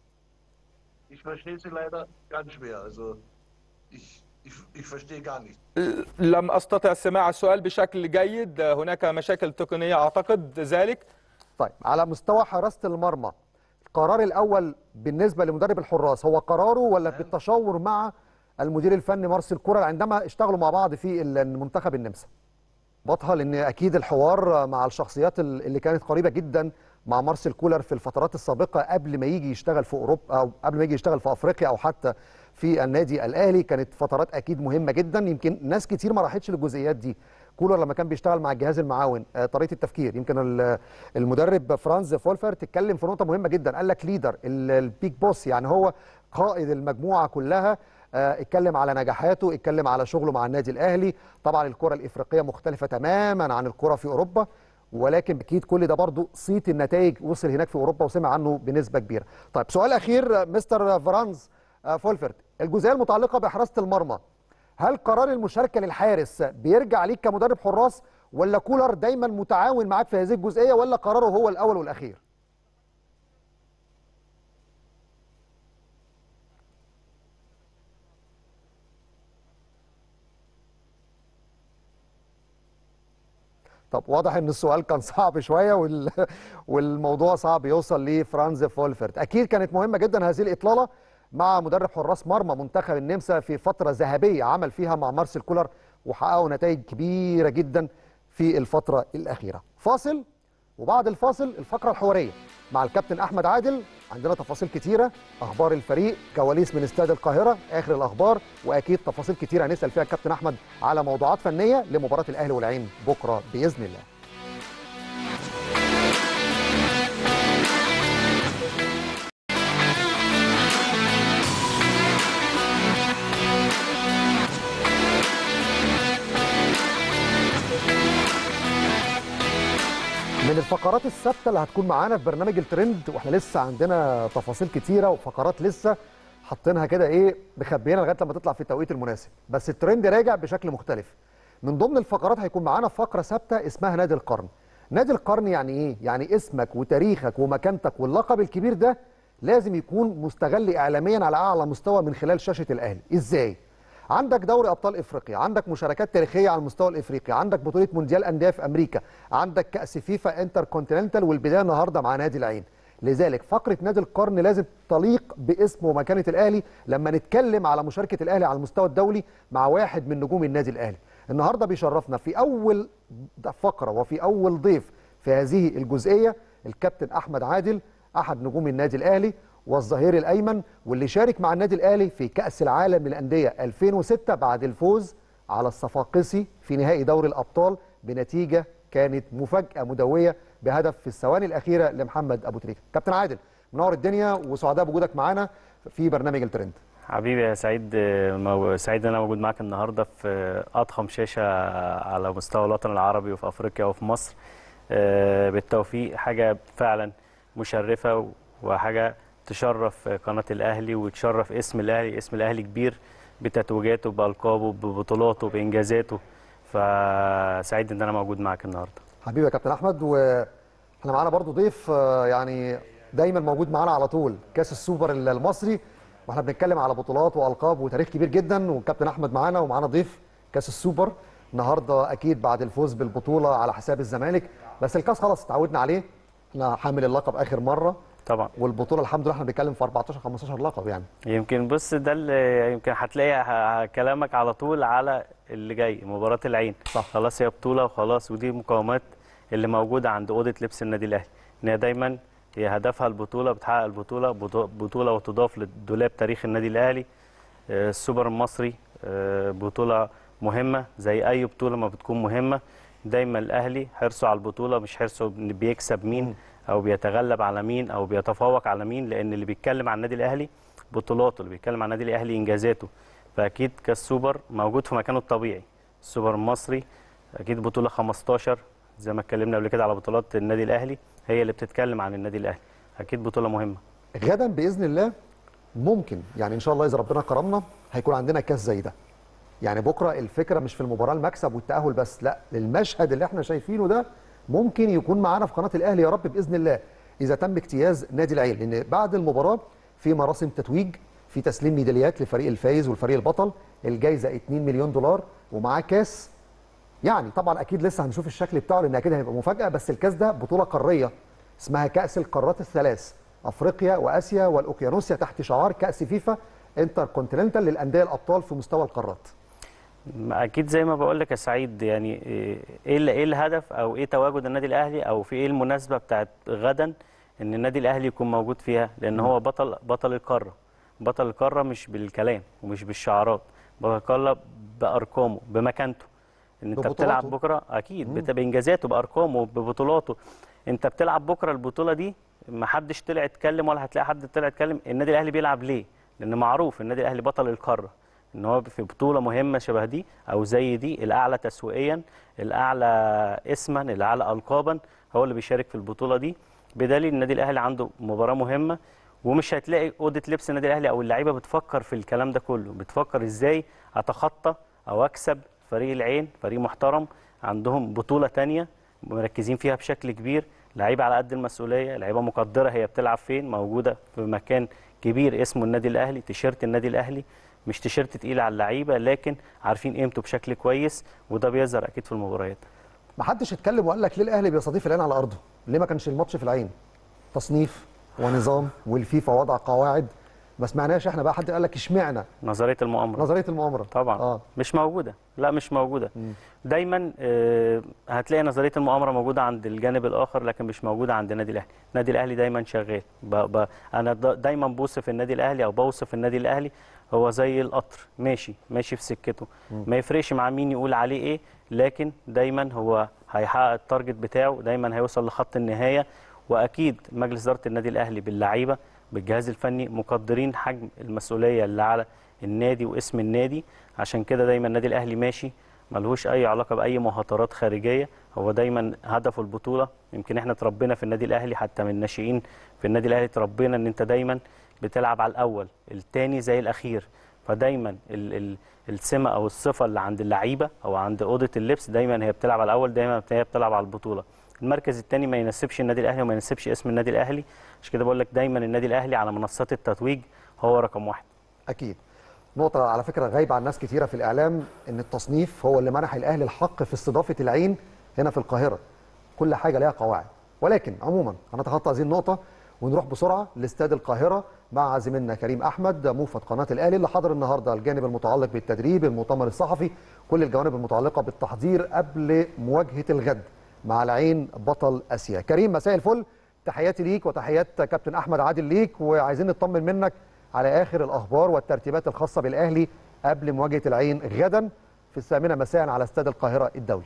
Ich verstehe Sie leider ganz schwer. Also ich, ich, ich verstehe gar nicht. لم أستطع سماع السؤال بشكل جيد هناك مشاكل تقنية أعتقد ذلك طيب على مستوى حراسه المرمى القرار الاول بالنسبه لمدرب الحراس هو قراره ولا بالتشاور مع المدير الفني مارسيل كولر عندما اشتغلوا مع بعض في المنتخب النمسا واضحه لان اكيد الحوار مع الشخصيات اللي كانت قريبه جدا مع مارسيل كولر في الفترات السابقه قبل ما يجي يشتغل في اوروبا او قبل ما يجي يشتغل في افريقيا او حتى في النادي الاهلي كانت فترات اكيد مهمه جدا يمكن ناس كتير ما راحتش للجزئيات دي كولر لما كان بيشتغل مع الجهاز المعاون آه، طريقه التفكير يمكن ال- المدرب فرانز فولفرت اتكلم في نقطه مهمه جدا قال لك ليدر ال- البيج بوس يعني هو قائد المجموعه كلها آه، اتكلم على نجاحاته اتكلم على شغله مع النادي الاهلي طبعا الكره الافريقيه مختلفه تماما عن الكره في اوروبا ولكن اكيد كل ده برضو صيت النتائج وصل هناك في اوروبا وسمع عنه بنسبه كبيره طيب سؤال اخير آه، مستر فرانز آه، فولفرت الجزئيه المتعلقه بحراسه المرمى هل قرار المشاركه للحارس بيرجع ليك كمدرب حراس ولا كولر دايما متعاون معاك في هذه الجزئيه ولا قراره هو الاول والاخير طب واضح ان السؤال كان صعب شويه وال... والموضوع صعب يوصل لفرانز فولفرت اكيد كانت مهمه جدا هذه الاطلاله مع مدرب حراس مرمى منتخب النمسا في فتره ذهبيه عمل فيها مع مارسيل كولر وحققوا نتائج كبيره جدا في الفتره الاخيره فاصل وبعد الفاصل الفقره الحواريه مع الكابتن احمد عادل عندنا تفاصيل كتيره اخبار الفريق كواليس من استاد القاهره اخر الاخبار واكيد تفاصيل كتيره هنسال فيها الكابتن احمد على موضوعات فنيه لمباراه الاهلي والعين بكره باذن الله من الفقرات الثابته اللي هتكون معانا في برنامج الترند واحنا لسه عندنا تفاصيل كتيره وفقرات لسه حاطينها كده ايه مخبيينها لغايه لما تطلع في التوقيت المناسب بس الترند راجع بشكل مختلف من ضمن الفقرات هيكون معانا فقره ثابته اسمها نادي القرن نادي القرن يعني ايه يعني اسمك وتاريخك ومكانتك واللقب الكبير ده لازم يكون مستغل اعلاميا على اعلى مستوى من خلال شاشه الاهلي ازاي عندك دوري ابطال افريقيا عندك مشاركات تاريخيه على المستوى الافريقي عندك بطوله مونديال انديه في امريكا عندك كاس فيفا انتر كونتيننتال والبدايه النهارده مع نادي العين لذلك فقره نادي القرن لازم تليق باسم ومكانه الاهلي لما نتكلم على مشاركه الاهلي على المستوى الدولي مع واحد من نجوم النادي الاهلي النهارده بيشرفنا في اول فقره وفي اول ضيف في هذه الجزئيه الكابتن احمد عادل احد نجوم النادي الاهلي والظهير الايمن واللي شارك مع النادي الاهلي في كاس العالم للانديه 2006 بعد الفوز على الصفاقسي في نهائي دوري الابطال بنتيجه كانت مفاجاه مدويه بهدف في الثواني الاخيره لمحمد ابو تريكه كابتن عادل منور الدنيا وسعداء بوجودك معانا في برنامج الترند حبيبي يا سعيد آه، مو- سعيد ان انا موجود معاك النهارده في آه، اضخم شاشه على مستوى الوطن العربي وفي افريقيا وفي مصر آه، بالتوفيق حاجه فعلا مشرفه و- وحاجه تشرف قناه الاهلي وتشرف اسم الاهلي اسم الاهلي كبير بتتويجاته بالقابه ببطولاته بانجازاته فسعيد ان انا موجود معاك النهارده حبيبي يا كابتن احمد واحنا معانا برضو ضيف آه، يعني دايما موجود معانا على طول كاس السوبر المصري واحنا بنتكلم على بطولات والقاب وتاريخ كبير جدا والكابتن احمد معانا ومعانا ضيف كاس السوبر النهارده اكيد بعد الفوز بالبطوله على حساب الزمالك بس الكاس خلاص اتعودنا عليه احنا حامل اللقب اخر مره طبعا والبطوله الحمد لله احنا بنتكلم في 14 15 لقب يعني يمكن بص ده اللي يمكن هتلاقي ه- كلامك على طول على اللي جاي مباراة العين صح. خلاص هي بطولة وخلاص ودي مقاومات اللي موجودة عند أوضة لبس النادي الأهلي إن هي دايما هي هدفها البطولة بتحقق البطولة بطو- بطولة وتضاف لدولاب تاريخ النادي الأهلي آه، السوبر المصري آه، بطولة مهمة زي أي بطولة ما بتكون مهمة دايما الأهلي حرصه على البطولة مش حرصه إن بيكسب مين أو بيتغلب على مين أو بيتفوق على مين لأن اللي بيتكلم عن النادي الأهلي بطولاته اللي بيتكلم عن النادي الأهلي إنجازاته فأكيد كاس سوبر موجود في مكانه الطبيعي السوبر المصري أكيد بطولة 15 زي ما اتكلمنا قبل كده على بطولات النادي الأهلي هي اللي بتتكلم عن النادي الأهلي أكيد بطولة مهمة غدا باذن الله ممكن يعني ان شاء الله اذا ربنا كرمنا هيكون عندنا كاس زي ده يعني بكره الفكره مش في المباراه المكسب والتاهل بس لا المشهد اللي احنا شايفينه ده ممكن يكون معانا في قناه الاهلي يا رب باذن الله اذا تم اجتياز نادي العين لان بعد المباراه في مراسم تتويج في تسليم ميداليات للفريق الفايز والفريق البطل الجائزه 2 مليون دولار ومعاه كاس يعني طبعا اكيد لسه هنشوف الشكل بتاعه لان اكيد هيبقى مفاجاه بس الكاس ده بطوله قاريه اسمها كاس القارات الثلاث افريقيا واسيا والاوقيانوسيا تحت شعار كاس فيفا انتر كونتيننتال للانديه الابطال في مستوى القارات ما اكيد زي ما بقول لك يا سعيد يعني ايه ال- ايه الهدف او ايه تواجد النادي الاهلي او في ايه المناسبه بتاعت غدا ان النادي الاهلي يكون موجود فيها لان هو بطل بطل القاره بطل القاره مش بالكلام ومش بالشعارات بطل القاره بارقامه بمكانته ان انت ببطولاته. بتلعب بكره اكيد بت- بانجازاته بارقامه ببطولاته انت بتلعب بكره البطوله دي ما حدش طلع يتكلم ولا هتلاقي حد طلع يتكلم النادي الاهلي بيلعب ليه لان معروف النادي الاهلي بطل القاره ان هو في بطوله مهمه شبه دي او زي دي الاعلى تسويقيا الاعلى اسما الاعلى القابا هو اللي بيشارك في البطوله دي بدليل النادي الاهلي عنده مباراه مهمه ومش هتلاقي اوضه لبس النادي الاهلي او اللعيبه بتفكر في الكلام ده كله بتفكر ازاي اتخطى او اكسب فريق العين فريق محترم عندهم بطوله تانية مركزين فيها بشكل كبير لعيبه على قد المسؤوليه لعيبه مقدره هي بتلعب فين موجوده في مكان كبير اسمه النادي الاهلي تيشيرت النادي الاهلي مش تيشيرت تقيل على اللعيبه لكن عارفين قيمته بشكل كويس وده بيظهر اكيد في المباريات ما حدش اتكلم وقال لك ليه الاهلي بيستضيف العين على ارضه ليه ما كانش الماتش في العين تصنيف ونظام والفيفا وضع قواعد ما سمعناش احنا بقى حد قال لك اشمعنى نظريه المؤامره نظريه المؤامره طبعا اه مش موجوده لا مش موجوده دايما آه، هتلاقي نظريه المؤامره موجوده عند الجانب الاخر لكن مش موجوده عند النادي الاهلي النادي الاهلي دايما شغال ب... ب... انا د... دايما بوصف النادي الاهلي او بوصف النادي الاهلي هو زي القطر ماشي ماشي في سكته ما يفرقش مع مين يقول عليه ايه لكن دايما هو هيحقق التارجت بتاعه دايما هيوصل لخط النهايه واكيد مجلس اداره النادي الاهلي باللعيبه بالجهاز الفني مقدرين حجم المسؤوليه اللي على النادي واسم النادي عشان كده دايما النادي الاهلي ماشي ملهوش اي علاقه باي مهاترات خارجيه هو دايما هدفه البطوله يمكن احنا اتربينا في النادي الاهلي حتى من الناشئين في النادي الاهلي اتربينا ان انت دايما بتلعب على الاول الثاني زي الاخير فدايما ال ال السمه او الصفه اللي عند اللعيبه او عند اوضه اللبس دايما هي بتلعب على الاول دايما هي بتلعب على البطوله المركز الثاني ما يناسبش النادي الاهلي وما يناسبش اسم النادي الاهلي عشان كده بقول لك دايما النادي الاهلي على منصات التتويج هو رقم واحد اكيد نقطة على فكرة غايبة عن ناس كتيرة في الإعلام إن التصنيف هو اللي منح الأهلي الحق في استضافة العين هنا في القاهرة. كل حاجة ليها قواعد، ولكن عموما هنتخطى هذه النقطة ونروح بسرعة لاستاد القاهرة مع زميلنا كريم أحمد موفد قناة الأهلي اللي حضر النهاردة الجانب المتعلق بالتدريب، المؤتمر الصحفي، كل الجوانب المتعلقة بالتحضير قبل مواجهة الغد مع العين بطل آسيا. كريم مساء الفل، تحياتي ليك وتحيات كابتن أحمد عادل ليك وعايزين نطمن منك على اخر الاخبار والترتيبات الخاصه بالاهلي قبل مواجهه العين غدا في الثامنه مساء على استاد القاهره الدولي.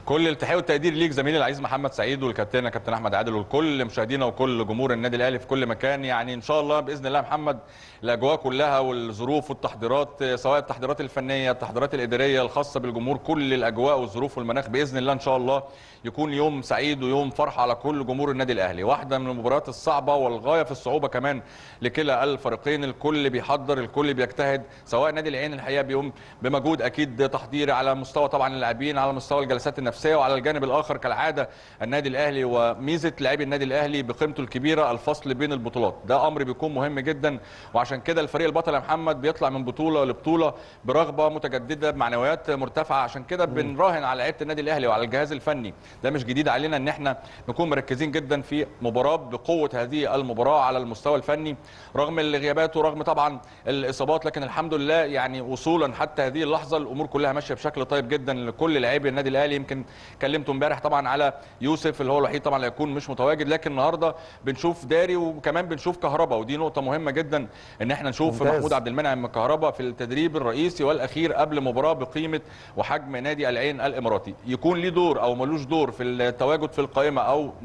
كل التحيه والتقدير ليك زميلي العزيز محمد سعيد والكابتن كابتن احمد عادل وكل مشاهدينا وكل جمهور النادي الاهلي في كل مكان يعني ان شاء الله باذن الله يا محمد الاجواء كلها والظروف والتحضيرات سواء التحضيرات الفنيه التحضيرات الاداريه الخاصه بالجمهور كل الاجواء والظروف والمناخ باذن الله ان شاء الله يكون يوم سعيد ويوم فرحه على كل جمهور النادي الاهلي واحده من المباريات الصعبه والغايه في الصعوبه كمان لكلا الفريقين الكل بيحضر الكل بيجتهد سواء نادي العين الحقيقه بيقوم بمجهود اكيد تحضيري على مستوى طبعا اللاعبين على مستوى الجلسات النفسيه وعلى الجانب الاخر كالعاده النادي الاهلي وميزه لاعبي النادي الاهلي بقيمته الكبيره الفصل بين البطولات ده امر بيكون مهم جدا وعشان كده الفريق البطل يا محمد بيطلع من بطوله لبطوله برغبه متجدده بمعنويات مرتفعه عشان كده بنراهن على لعيبه النادي الاهلي وعلى الجهاز الفني ده مش جديد علينا ان احنا نكون مركزين جدا في مباراه بقوه هذه المباراه على المستوى الفني رغم الغيابات ورغم طبعا الاصابات لكن الحمد لله يعني وصولا حتى هذه اللحظه الامور كلها ماشيه بشكل طيب جدا لكل لاعبي النادي الاهلي يمكن كلمته امبارح طبعا على يوسف اللي هو الوحيد طبعا اللي هيكون مش متواجد لكن النهارده بنشوف داري وكمان بنشوف كهربا ودي نقطه مهمه جدا ان احنا نشوف ممتاز. محمود عبد المنعم كهربا في التدريب الرئيسي والاخير قبل مباراه بقيمه وحجم نادي العين الاماراتي يكون ليه دور او ملوش دور في التواجد في القائمه او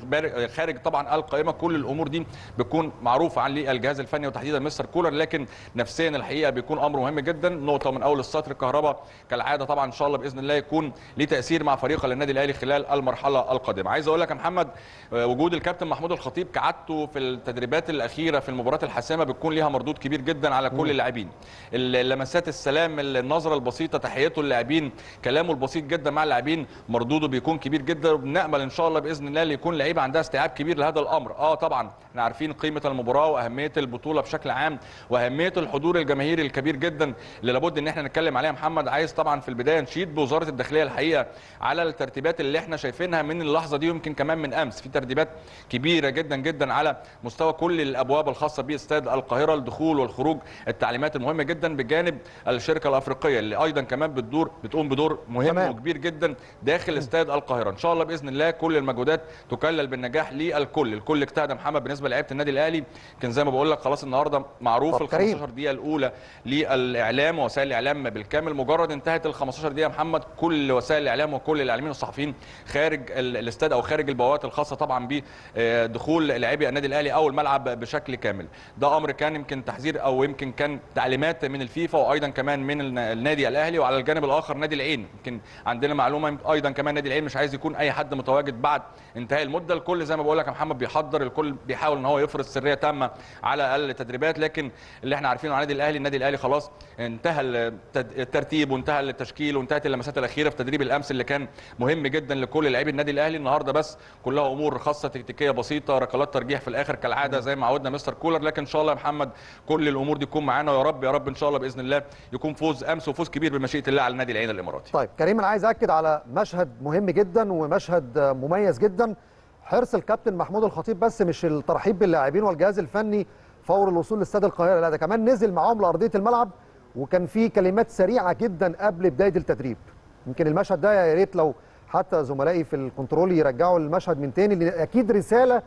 خارج طبعا القائمه كل الامور دي بتكون معروفه عن الجهاز الفني وتحديدا مستر كولر لكن نفسيا الحقيقه بيكون امر مهم جدا نقطه من اول السطر الكهرباء كالعاده طبعا ان شاء الله باذن الله يكون ليه تاثير مع فريق النادي الاهلي خلال المرحله القادمه عايز اقول لك يا محمد آه، وجود الكابتن محمود الخطيب كعادته في التدريبات الاخيره في المباريات الحاسمه بتكون ليها مردود كبير جدا على كل اللاعبين اللمسات السلام النظره البسيطه تحيته اللاعبين كلامه البسيط جدا مع اللاعبين مردوده بيكون كبير جدا وبنامل ان شاء الله باذن الله يكون لعيبه عندها استيعاب كبير لهذا الامر اه طبعا احنا عارفين قيمه المباراه واهميه البطوله بشكل عام واهميه الحضور الجماهيري الكبير جدا اللي لابد ان احنا نتكلم عليها محمد عايز طبعا في البدايه نشيد بوزاره الداخليه الحقيقه على الترتيبات اللي احنا شايفينها من اللحظه دي ويمكن كمان من امس في ترتيبات كبيره جدا جدا على مستوى كل الابواب الخاصه باستاد القاهره الدخول والخروج التعليمات المهمه جدا بجانب الشركه الافريقيه اللي ايضا كمان بتدور بتقوم بدور مهم تمام. وكبير جدا داخل استاد القاهره ان شاء الله باذن الله كل المجهودات تكلل بالنجاح للكل الكل اجتهد يا محمد بالنسبه لعيبه النادي الاهلي كان زي ما بقول لك خلاص النهارده معروف طب ال كريم. 15 دقيقه الاولى للاعلام ووسائل الاعلام بالكامل مجرد انتهت ال 15 دقيقه يا محمد كل وسائل الاعلام وكل الاعلاميين والصحفيين خارج ال- الاستاد او خارج البوابات الخاصه طبعا بدخول لاعبي النادي الاهلي او الملعب بشكل كامل ده امر كان يمكن تحذير او يمكن كان تعليمات من الفيفا وايضا كمان من الن- النادي الاهلي وعلى الجانب الاخر نادي العين يمكن عندنا معلومه ايضا كمان نادي العين مش عايز يكون اي حد متواجد بعد انتهاء المده الكل زي ما بقول لك يا محمد بيحضر الكل بيحاول ان هو يفرض سريه تامه على التدريبات لكن اللي احنا عارفينه عن النادي الاهلي النادي الاهلي خلاص انتهى التد- الترتيب وانتهى التشكيل وانتهت اللمسات الاخيره في تدريب الامس اللي كان مهم جدا لكل لاعبي النادي الاهلي النهارده بس كلها امور خاصه تكتيكيه بسيطه ركلات ترجيح في الاخر كالعاده زي ما عودنا مستر كولر لكن ان شاء الله يا محمد كل الامور دي تكون معانا ويا رب يا رب ان شاء الله باذن الله يكون فوز امس وفوز كبير بمشيئه الله على النادي العين الاماراتي طيب كريم انا عايز اكد على مشهد مهم جدا ومشهد آه، مميز جدا حرص الكابتن محمود الخطيب بس مش الترحيب باللاعبين والجهاز الفني فور الوصول لاستاد القاهره لا ده كمان نزل معاهم لارضيه الملعب وكان في كلمات سريعه جدا قبل بدايه التدريب يمكن المشهد ده يا ريت لو حتى زملائي في الكنترول يرجعوا المشهد من تاني لان اكيد رساله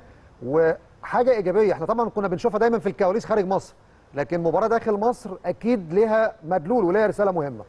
وحاجه ايجابيه احنا طبعا كنا بنشوفها دايما في الكواليس خارج مصر لكن مباراه داخل مصر اكيد لها مدلول ولها رساله مهمه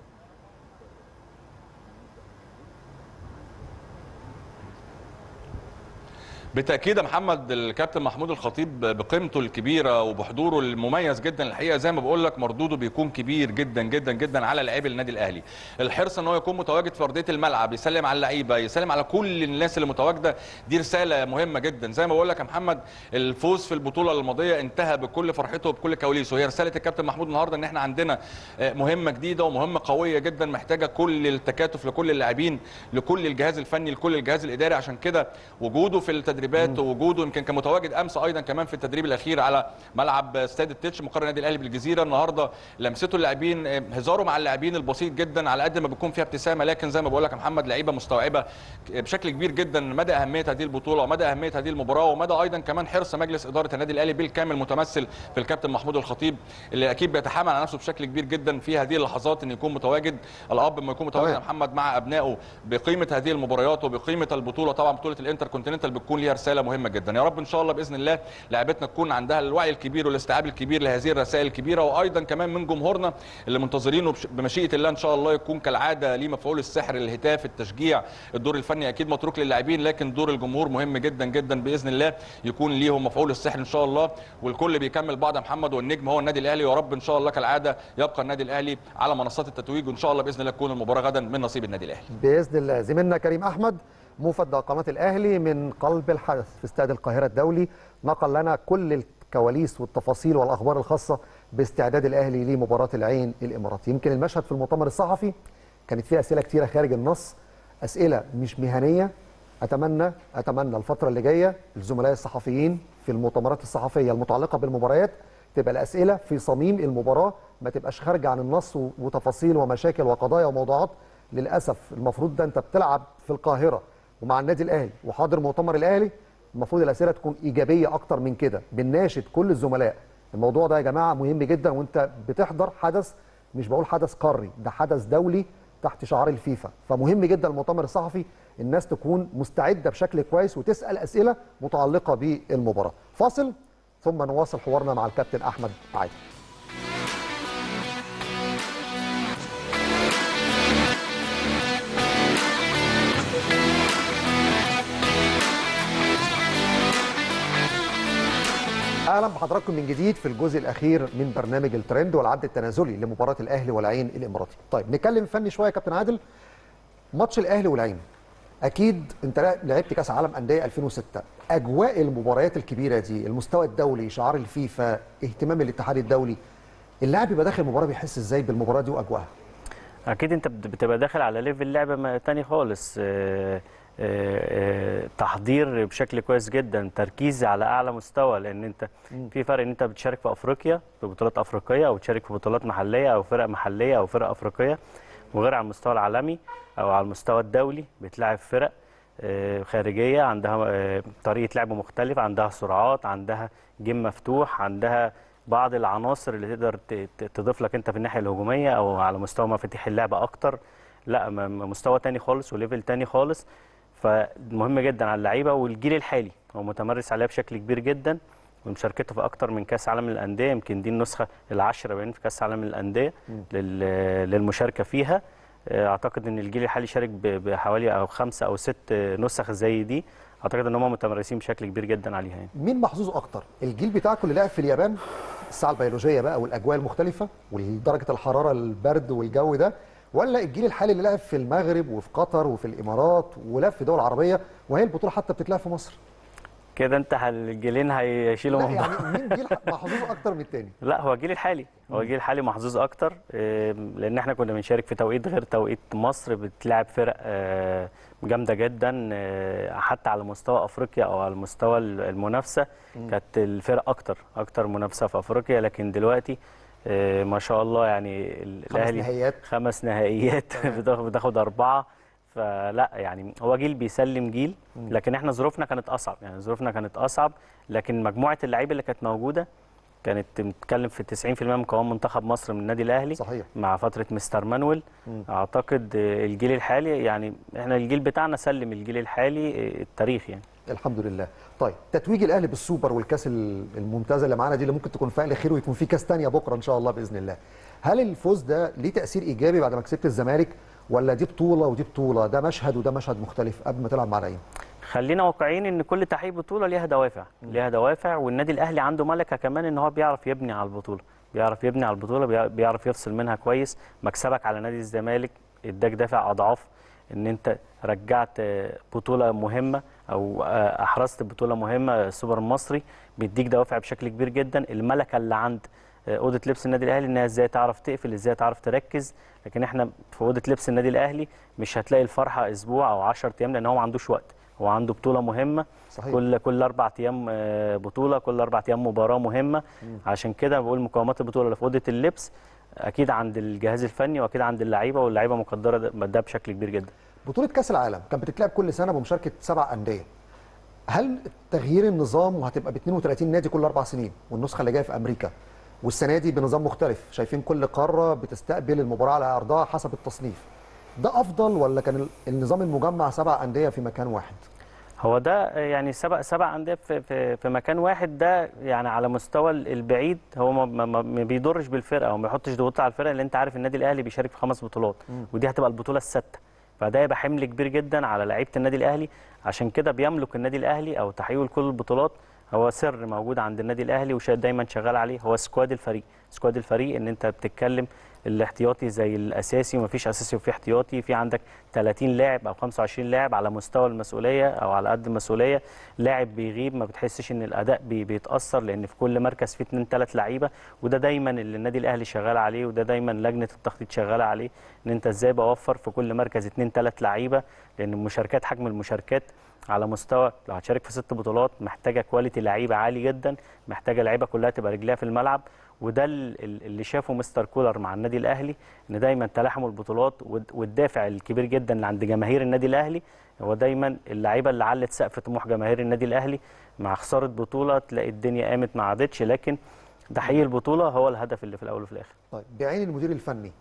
بالتاكيد يا محمد الكابتن محمود الخطيب بقيمته الكبيره وبحضوره المميز جدا الحقيقه زي ما بقول لك مردوده بيكون كبير جدا جدا جدا على لاعبي النادي الاهلي الحرص ان هو يكون متواجد في ارضيه الملعب يسلم على اللعيبه يسلم على كل الناس اللي متواجده دي رساله مهمه جدا زي ما بقول لك يا محمد الفوز في البطوله الماضيه انتهى بكل فرحته وبكل كواليسه هي رساله الكابتن محمود النهارده ان احنا عندنا آه، مهمه جديده ومهمه قويه جدا محتاجه كل التكاتف لكل اللاعبين لكل الجهاز الفني لكل الجهاز الاداري عشان كده وجوده في التدريبات ووجوده يمكن كان متواجد امس ايضا كمان في التدريب الاخير على ملعب استاد التتش مقر النادي الاهلي بالجزيره النهارده لمسته اللاعبين آه، هزاره مع اللاعبين البسيط جدا على قد ما بيكون فيها ابتسامه لكن زي ما بقول لك يا محمد لعيبه مستوعبه بشكل كبير جدا مدى اهميه هذه البطوله ومدى اهميه هذه المباراه ومدى ايضا كمان حرص مجلس اداره النادي الاهلي بالكامل متمثل في الكابتن محمود الخطيب اللي اكيد بيتحامل على نفسه بشكل كبير جدا في هذه اللحظات ان يكون متواجد الاب لما يكون متواجد يا تمام. محمد مع ابنائه بقيمه هذه المباريات وبقيمه البطوله طبعا بطوله الانتر كونتيننتال بتكون ليها فيها رساله مهمه جدا يا رب ان شاء الله باذن الله لاعبتنا تكون عندها الوعي الكبير والاستيعاب الكبير لهذه الرسائل الكبيره وايضا كمان من جمهورنا اللي منتظرينه بش- بمشيئه الله ان شاء الله يكون كالعاده ليه مفعول السحر الهتاف التشجيع الدور الفني اكيد متروك للاعبين لكن دور الجمهور مهم جدا جدا باذن الله يكون ليهم مفعول السحر ان شاء الله والكل بيكمل بعض يا محمد والنجم هو النادي الاهلي ويا رب ان شاء الله كالعاده يبقى النادي الاهلي على منصات التتويج وان شاء الله باذن الله تكون المباراه غدا من نصيب النادي الاهلي باذن الله زميلنا كريم احمد موفد قناه الاهلي من قلب الحدث في استاد القاهره الدولي نقل لنا كل الكواليس والتفاصيل والاخبار الخاصه باستعداد الاهلي لمباراه العين الاماراتي يمكن المشهد في المؤتمر الصحفي كانت فيه اسئله كتيره خارج النص اسئله مش مهنيه اتمنى اتمنى الفتره اللي جايه الزملاء الصحفيين في المؤتمرات الصحفيه المتعلقه بالمباريات تبقى الاسئله في صميم المباراه ما تبقاش خارجه عن النص و- وتفاصيل ومشاكل وقضايا وموضوعات للاسف المفروض ده انت بتلعب في القاهره ومع النادي الاهلي وحاضر مؤتمر الاهلي المفروض الاسئله تكون ايجابيه اكتر من كده بنناشد كل الزملاء الموضوع ده يا جماعه مهم جدا وانت بتحضر حدث مش بقول حدث قاري ده حدث دولي تحت شعار الفيفا فمهم جدا المؤتمر الصحفي الناس تكون مستعده بشكل كويس وتسال اسئله متعلقه بالمباراه فاصل ثم نواصل حوارنا مع الكابتن احمد عادل اهلا بحضراتكم من جديد في الجزء الاخير من برنامج الترند والعد التنازلي لمباراه الاهلي والعين الاماراتي. طيب نتكلم فني شويه يا كابتن عادل. ماتش الاهلي والعين اكيد انت لعبت كاس عالم انديه 2006 اجواء المباريات الكبيره دي المستوى الدولي شعار الفيفا اهتمام الاتحاد الدولي اللاعب بيبقى داخل المباراه بيحس ازاي بالمباراه دي واجواءها اكيد انت بت- بتبقى داخل على ليفل لعبه ما- تاني خالص آه، آه، آه، تحضير بشكل كويس جدا تركيز على اعلى مستوى لان انت في فرق ان انت بتشارك في افريقيا في بطولات افريقيه او تشارك في بطولات محليه او فرق محليه او فرق افريقيه وغير على المستوى العالمي او على المستوى الدولي بتلاعب فرق آه، خارجيه عندها آه، طريقه لعب مختلفه عندها سرعات عندها جيم مفتوح عندها بعض العناصر اللي تقدر ت- ت- تضيف لك انت في الناحيه الهجوميه او على مستوى مفاتيح اللعبه اكتر لا م- م- مستوى تاني خالص وليفل تاني خالص فمهم جدا على اللعيبه والجيل الحالي هو متمرس عليها بشكل كبير جدا ومشاركته في اكتر من كاس عالم للانديه يمكن دي النسخه العاشره باين في كاس عالم للانديه لل- للمشاركه فيها آه، اعتقد ان الجيل الحالي شارك ب- بحوالي او خمسه او ست نسخ زي دي اعتقد ان هم متمرسين بشكل كبير جدا عليها يعني. مين محظوظ اكتر الجيل بتاعكم اللي لعب في اليابان الساعه البيولوجيه بقى والاجواء المختلفه ودرجه الحراره البرد والجو ده ولا الجيل الحالي اللي لعب في المغرب وفي قطر وفي الامارات ولعب في دول عربيه وهي البطوله حتى بتتلعب في مصر كده انت هل- الجيلين هيشيلوا لا من بعض يعني مين جيل محظوظ اكتر من التاني لا هو الجيل الحالي هو الجيل الحالي محظوظ اكتر آه، لان احنا كنا بنشارك في توقيت غير توقيت مصر بتلعب فرق آه، جامده جدا آه، حتى على مستوى افريقيا او على مستوى المنافسه كانت الفرق اكتر اكتر منافسه في افريقيا لكن دلوقتي آه، ما شاء الله يعني ال- خمس الاهلي نهائيات. خمس نهائيات بتاخد بتاخد اربعه فلا يعني هو جيل بيسلم جيل لكن احنا ظروفنا كانت اصعب يعني ظروفنا كانت اصعب لكن مجموعه اللعيبه اللي كانت موجوده كانت بتتكلم في 90% من قوام منتخب مصر من النادي الاهلي صحيح. مع فتره مستر مانويل اعتقد آه، الجيل الحالي يعني احنا الجيل بتاعنا سلم الجيل الحالي آه، التاريخ يعني الحمد لله طيب تتويج الاهلي بالسوبر والكاس ال- الممتازه اللي معانا دي اللي ممكن تكون فعل خير ويكون في كاس تانية بكره ان شاء الله باذن الله هل الفوز ده ليه تاثير ايجابي بعد ما كسبت الزمالك ولا دي بطوله ودي بطوله ده مشهد وده مشهد مختلف قبل ما تلعب مع العين خلينا واقعيين ان كل تحقيق بطوله ليها دوافع ليها دوافع والنادي الاهلي عنده ملكه كمان ان هو بيعرف يبني على البطوله بيعرف يبني على البطوله بيع- بيعرف يفصل منها كويس مكسبك على نادي الزمالك اداك دافع اضعاف ان انت رجعت آه، بطوله مهمه او آه، احرزت بطوله مهمه السوبر المصري بيديك دوافع بشكل كبير جدا الملكه اللي عند آه، اوضه لبس النادي الاهلي انها ازاي تعرف تقفل ازاي تعرف تركز لكن احنا في اوضه لبس النادي الاهلي مش هتلاقي الفرحه اسبوع او 10 ايام لان هو ما عندوش وقت هو عنده بطوله مهمه صحيح. كل كل اربع ايام آه، بطوله كل اربع ايام مباراه مهمه عشان كده بقول مقومات البطوله اللي في اوضه اللبس اكيد عند الجهاز الفني واكيد عند اللعيبه واللعيبه مقدره ده ده بشكل كبير جدا بطوله كاس العالم كانت بتتلعب كل سنه بمشاركه سبع انديه هل تغيير النظام وهتبقى ب 32 نادي كل اربع سنين والنسخه اللي جايه في امريكا والسنه دي بنظام مختلف شايفين كل قاره بتستقبل المباراه على ارضها حسب التصنيف ده افضل ولا كان ال- النظام المجمع سبع انديه في مكان واحد هو ده يعني سبع سبع انديه في, في, في مكان واحد ده يعني على مستوى البعيد هو ما, ما, ما- ما بيضرش بالفرقه وما بيحطش ضغوط على الفرقه لان انت عارف النادي الاهلي بيشارك في خمس بطولات ودي هتبقى البطوله السادسه فده يبقى حمل كبير جدا على لعيبه النادي الاهلي عشان كده بيملك النادي الاهلي او تحقيقه لكل البطولات هو سر موجود عند النادي الاهلي ودايما شغال عليه هو سكواد الفريق سكواد الفريق ان انت بتتكلم الاحتياطي زي الاساسي ومفيش اساسي وفي احتياطي في عندك 30 لاعب او 25 لاعب على مستوى المسؤوليه او على قد المسؤوليه لاعب بيغيب ما بتحسش ان الاداء بي بيتاثر لان في كل مركز فيه 2 3 لعيبه وده دايما اللي النادي الاهلي شغال عليه وده دايما لجنه التخطيط شغاله عليه ان انت ازاي بوفر في كل مركز 2 3 لعيبه لان المشاركات حجم المشاركات على مستوى لو هتشارك في ست بطولات محتاجه كواليتي لعيبه عالي جدا محتاجه لعيبه كلها تبقى رجليها في الملعب وده ال- ال- اللي شافه مستر كولر مع النادي الاهلي ان دايما تلاحم البطولات والد- والدافع الكبير جدا اللي عند جماهير النادي الاهلي هو دايما اللعيبه اللي علت سقف طموح جماهير النادي الاهلي مع خساره بطوله تلاقي الدنيا قامت ما عادتش لكن تحقيق البطوله هو الهدف اللي في الاول وفي الاخر طيب بعين المدير الفني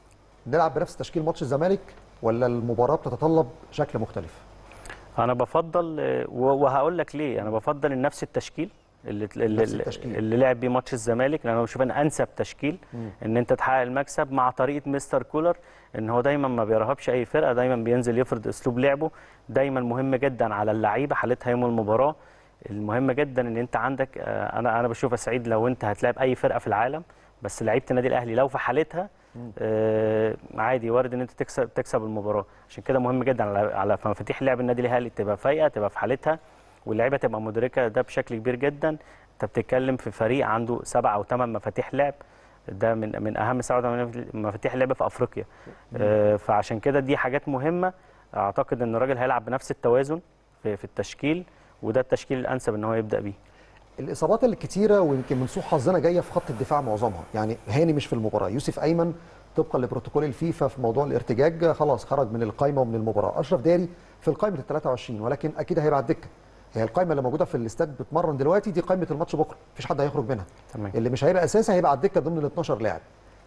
نلعب بنفس تشكيل ماتش الزمالك ولا المباراه بتتطلب شكل مختلف؟ انا بفضل آه، و- وهقول لك ليه انا بفضل نفس التشكيل اللي اللي, نفس التشكيل. اللي لعب بيه ماتش الزمالك لان انا بشوف ان انسب تشكيل ان انت تحقق المكسب مع طريقه مستر كولر ان هو دايما ما بيرهبش اي فرقه دايما بينزل يفرض اسلوب لعبه دايما مهم جدا على اللعيبه حالتها يوم المباراه المهم جدا ان انت عندك آه، انا انا بشوف يا سعيد لو انت هتلاعب اي فرقه في العالم بس لعيبه النادي الاهلي لو في حالتها آه، عادي وارد ان انت تكسب تكسب المباراه عشان كده مهم جدا على على مفاتيح لعب النادي الاهلي تبقى فايقه تبقى في حالتها واللعيبه تبقى مدركه ده بشكل كبير جدا انت بتتكلم في فريق عنده سبع او ثمان مفاتيح لعب ده من من اهم سبع أو ثمان مفاتيح لعب في افريقيا آه، فعشان كده دي حاجات مهمه اعتقد ان الراجل هيلعب بنفس التوازن في, في التشكيل وده التشكيل الانسب ان هو يبدا بيه الاصابات الكتيره ويمكن من سوء حظنا جايه في خط الدفاع معظمها يعني هاني مش في المباراه يوسف ايمن طبقا لبروتوكول الفيفا في موضوع الارتجاج خلاص خرج من القائمه ومن المباراه اشرف داري في القائمه ال 23 ولكن اكيد هيبقى على الدكه هي القائمه اللي موجوده في الاستاد بتمرن دلوقتي دي قائمه الماتش بكره مفيش حد هيخرج منها تمام. اللي مش هيبقى اساسي هيبقى على الدكه ضمن ال 12 لاعب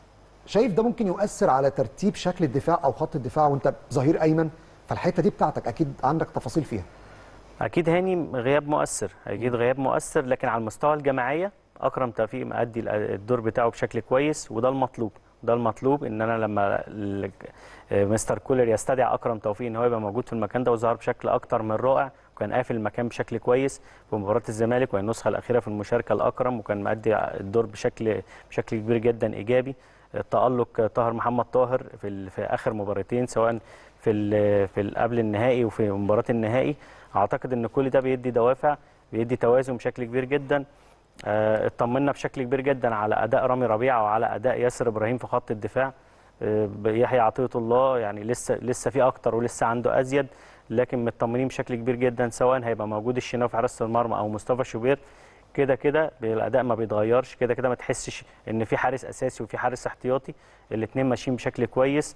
شايف ده ممكن يؤثر على ترتيب شكل الدفاع او خط الدفاع وانت ظهير ايمن فالحته دي بتاعتك اكيد عندك تفاصيل فيها اكيد هاني غياب مؤثر اكيد غياب مؤثر لكن على المستوى الجماعيه اكرم توفيق مأدي الدور بتاعه بشكل كويس وده المطلوب ده المطلوب ان انا لما ال- مستر كولر يستدعي اكرم توفيق ان هو يبقى موجود في المكان ده وظهر بشكل اكتر من رائع وكان قافل المكان بشكل كويس في مباراه الزمالك وهي النسخه الاخيره في المشاركه الاكرم وكان مأدي الدور بشكل بشكل كبير جدا ايجابي تألق طاهر محمد طاهر في ال- في اخر مباراتين سواء في ال- في ال- قبل النهائي وفي مباراه النهائي اعتقد ان كل ده بيدي دوافع بيدي توازن بشكل كبير جدا آه، اطمنا بشكل كبير جدا على اداء رامي ربيعه وعلى اداء ياسر ابراهيم في خط الدفاع آه، يحيى عطيه الله يعني لسه لسه في اكتر ولسه عنده ازيد لكن مطمنين بشكل كبير جدا سواء هيبقى موجود الشناوي في حراسه المرمى او مصطفى شوبير كده كده الاداء ما بيتغيرش كده كده ما تحسش ان في حارس اساسي وفي حارس احتياطي الاثنين ماشيين بشكل كويس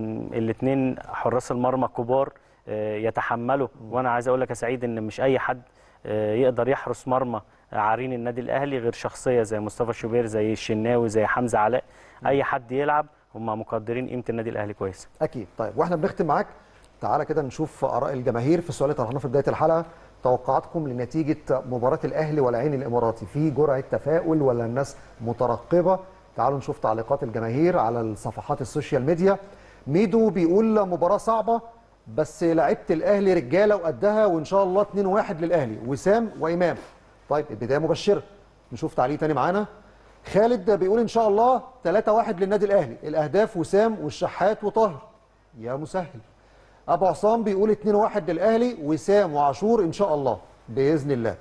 الاثنين حراس المرمى كبار آه، يتحملوا وانا عايز اقول لك يا سعيد ان مش اي حد آه، يقدر يحرس مرمى عارين النادي الاهلي غير شخصيه زي مصطفى شوبير زي الشناوي زي حمزه علاء اي حد يلعب هم مقدرين قيمه النادي الاهلي كويس اكيد طيب واحنا بنختم معاك تعالى كده نشوف اراء الجماهير في السؤال اللي طرحناه في بدايه الحلقه توقعاتكم لنتيجه مباراه الاهلي والعين الاماراتي في جرعه تفاؤل ولا الناس مترقبه تعالوا نشوف تعليقات الجماهير على الصفحات السوشيال ميديا ميدو بيقول مباراه صعبه بس لعيبه الاهلي رجاله وقدها وان شاء الله 2-1 للاهلي وسام وامام طيب البدايه مبشره نشوف تعليق تاني معانا خالد بيقول ان شاء الله 3-1 للنادي الاهلي الاهداف وسام والشحات وطاهر يا مسهل ابو عصام بيقول 2-1 للاهلي وسام وعاشور ان شاء الله باذن الله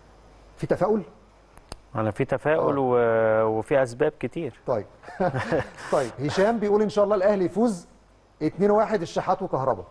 في تفاؤل انا في تفاؤل و... وفي اسباب كتير طيب طيب هشام بيقول ان شاء الله الاهلي يفوز 2-1 الشحات وكهربا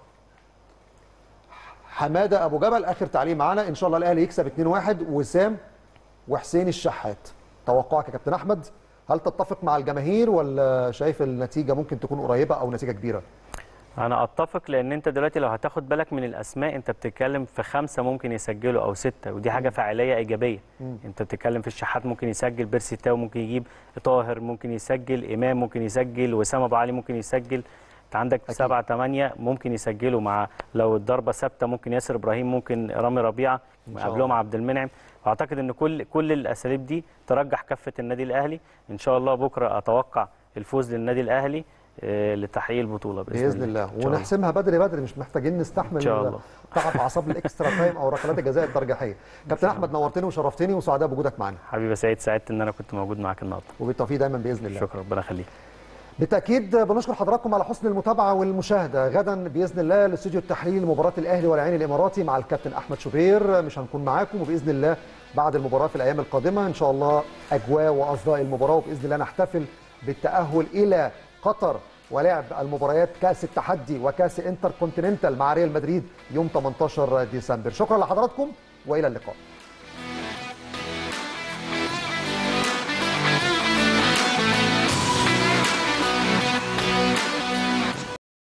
حماده ابو جبل اخر تعليق معانا ان شاء الله الاهلي يكسب 2-1 وسام وحسين الشحات توقعك يا كابتن احمد هل تتفق مع الجماهير ولا شايف النتيجه ممكن تكون قريبه او نتيجه كبيره انا اتفق لان انت دلوقتي لو هتاخد بالك من الاسماء انت بتتكلم في خمسه ممكن يسجلوا او سته ودي حاجه فاعليه ايجابيه انت بتتكلم في الشحات ممكن يسجل بيرسي تاو ممكن يجيب طاهر ممكن يسجل امام ممكن يسجل وسام ابو علي ممكن يسجل انت عندك أكيد. سبعة ثمانية ممكن يسجلوا مع لو الضربه ثابته ممكن ياسر ابراهيم ممكن رامي ربيعه شاء قبلهم الله. عبد المنعم اعتقد ان كل كل الاساليب دي ترجح كفه النادي الاهلي ان شاء الله بكره اتوقع الفوز للنادي الاهلي آه، لتحقيق البطوله باذن, باذن الله إن شاء الله. ونحسمها بدري بدري مش محتاجين نستحمل إن شاء الله. تعب اعصاب الاكسترا تايم او ركلات الجزاء الترجيحيه كابتن احمد نورتني وشرفتني وسعداء بوجودك معنا حبيبي يا سعيد سعدت ان انا كنت موجود معاك النهارده وبالتوفيق دايما باذن الله شكرا ربنا يخليك بالتاكيد بنشكر حضراتكم على حسن المتابعه والمشاهده غدا باذن الله الاستوديو التحليل مباراه الاهلي والعين الاماراتي مع الكابتن احمد شوبير مش هنكون معاكم وباذن الله بعد المباراه في الايام القادمه ان شاء الله اجواء واصداء المباراه وباذن الله نحتفل بالتاهل الى قطر ولعب المباريات كاس التحدي وكاس انتر كونتيننتال مع ريال مدريد يوم 18 ديسمبر شكرا لحضراتكم والى اللقاء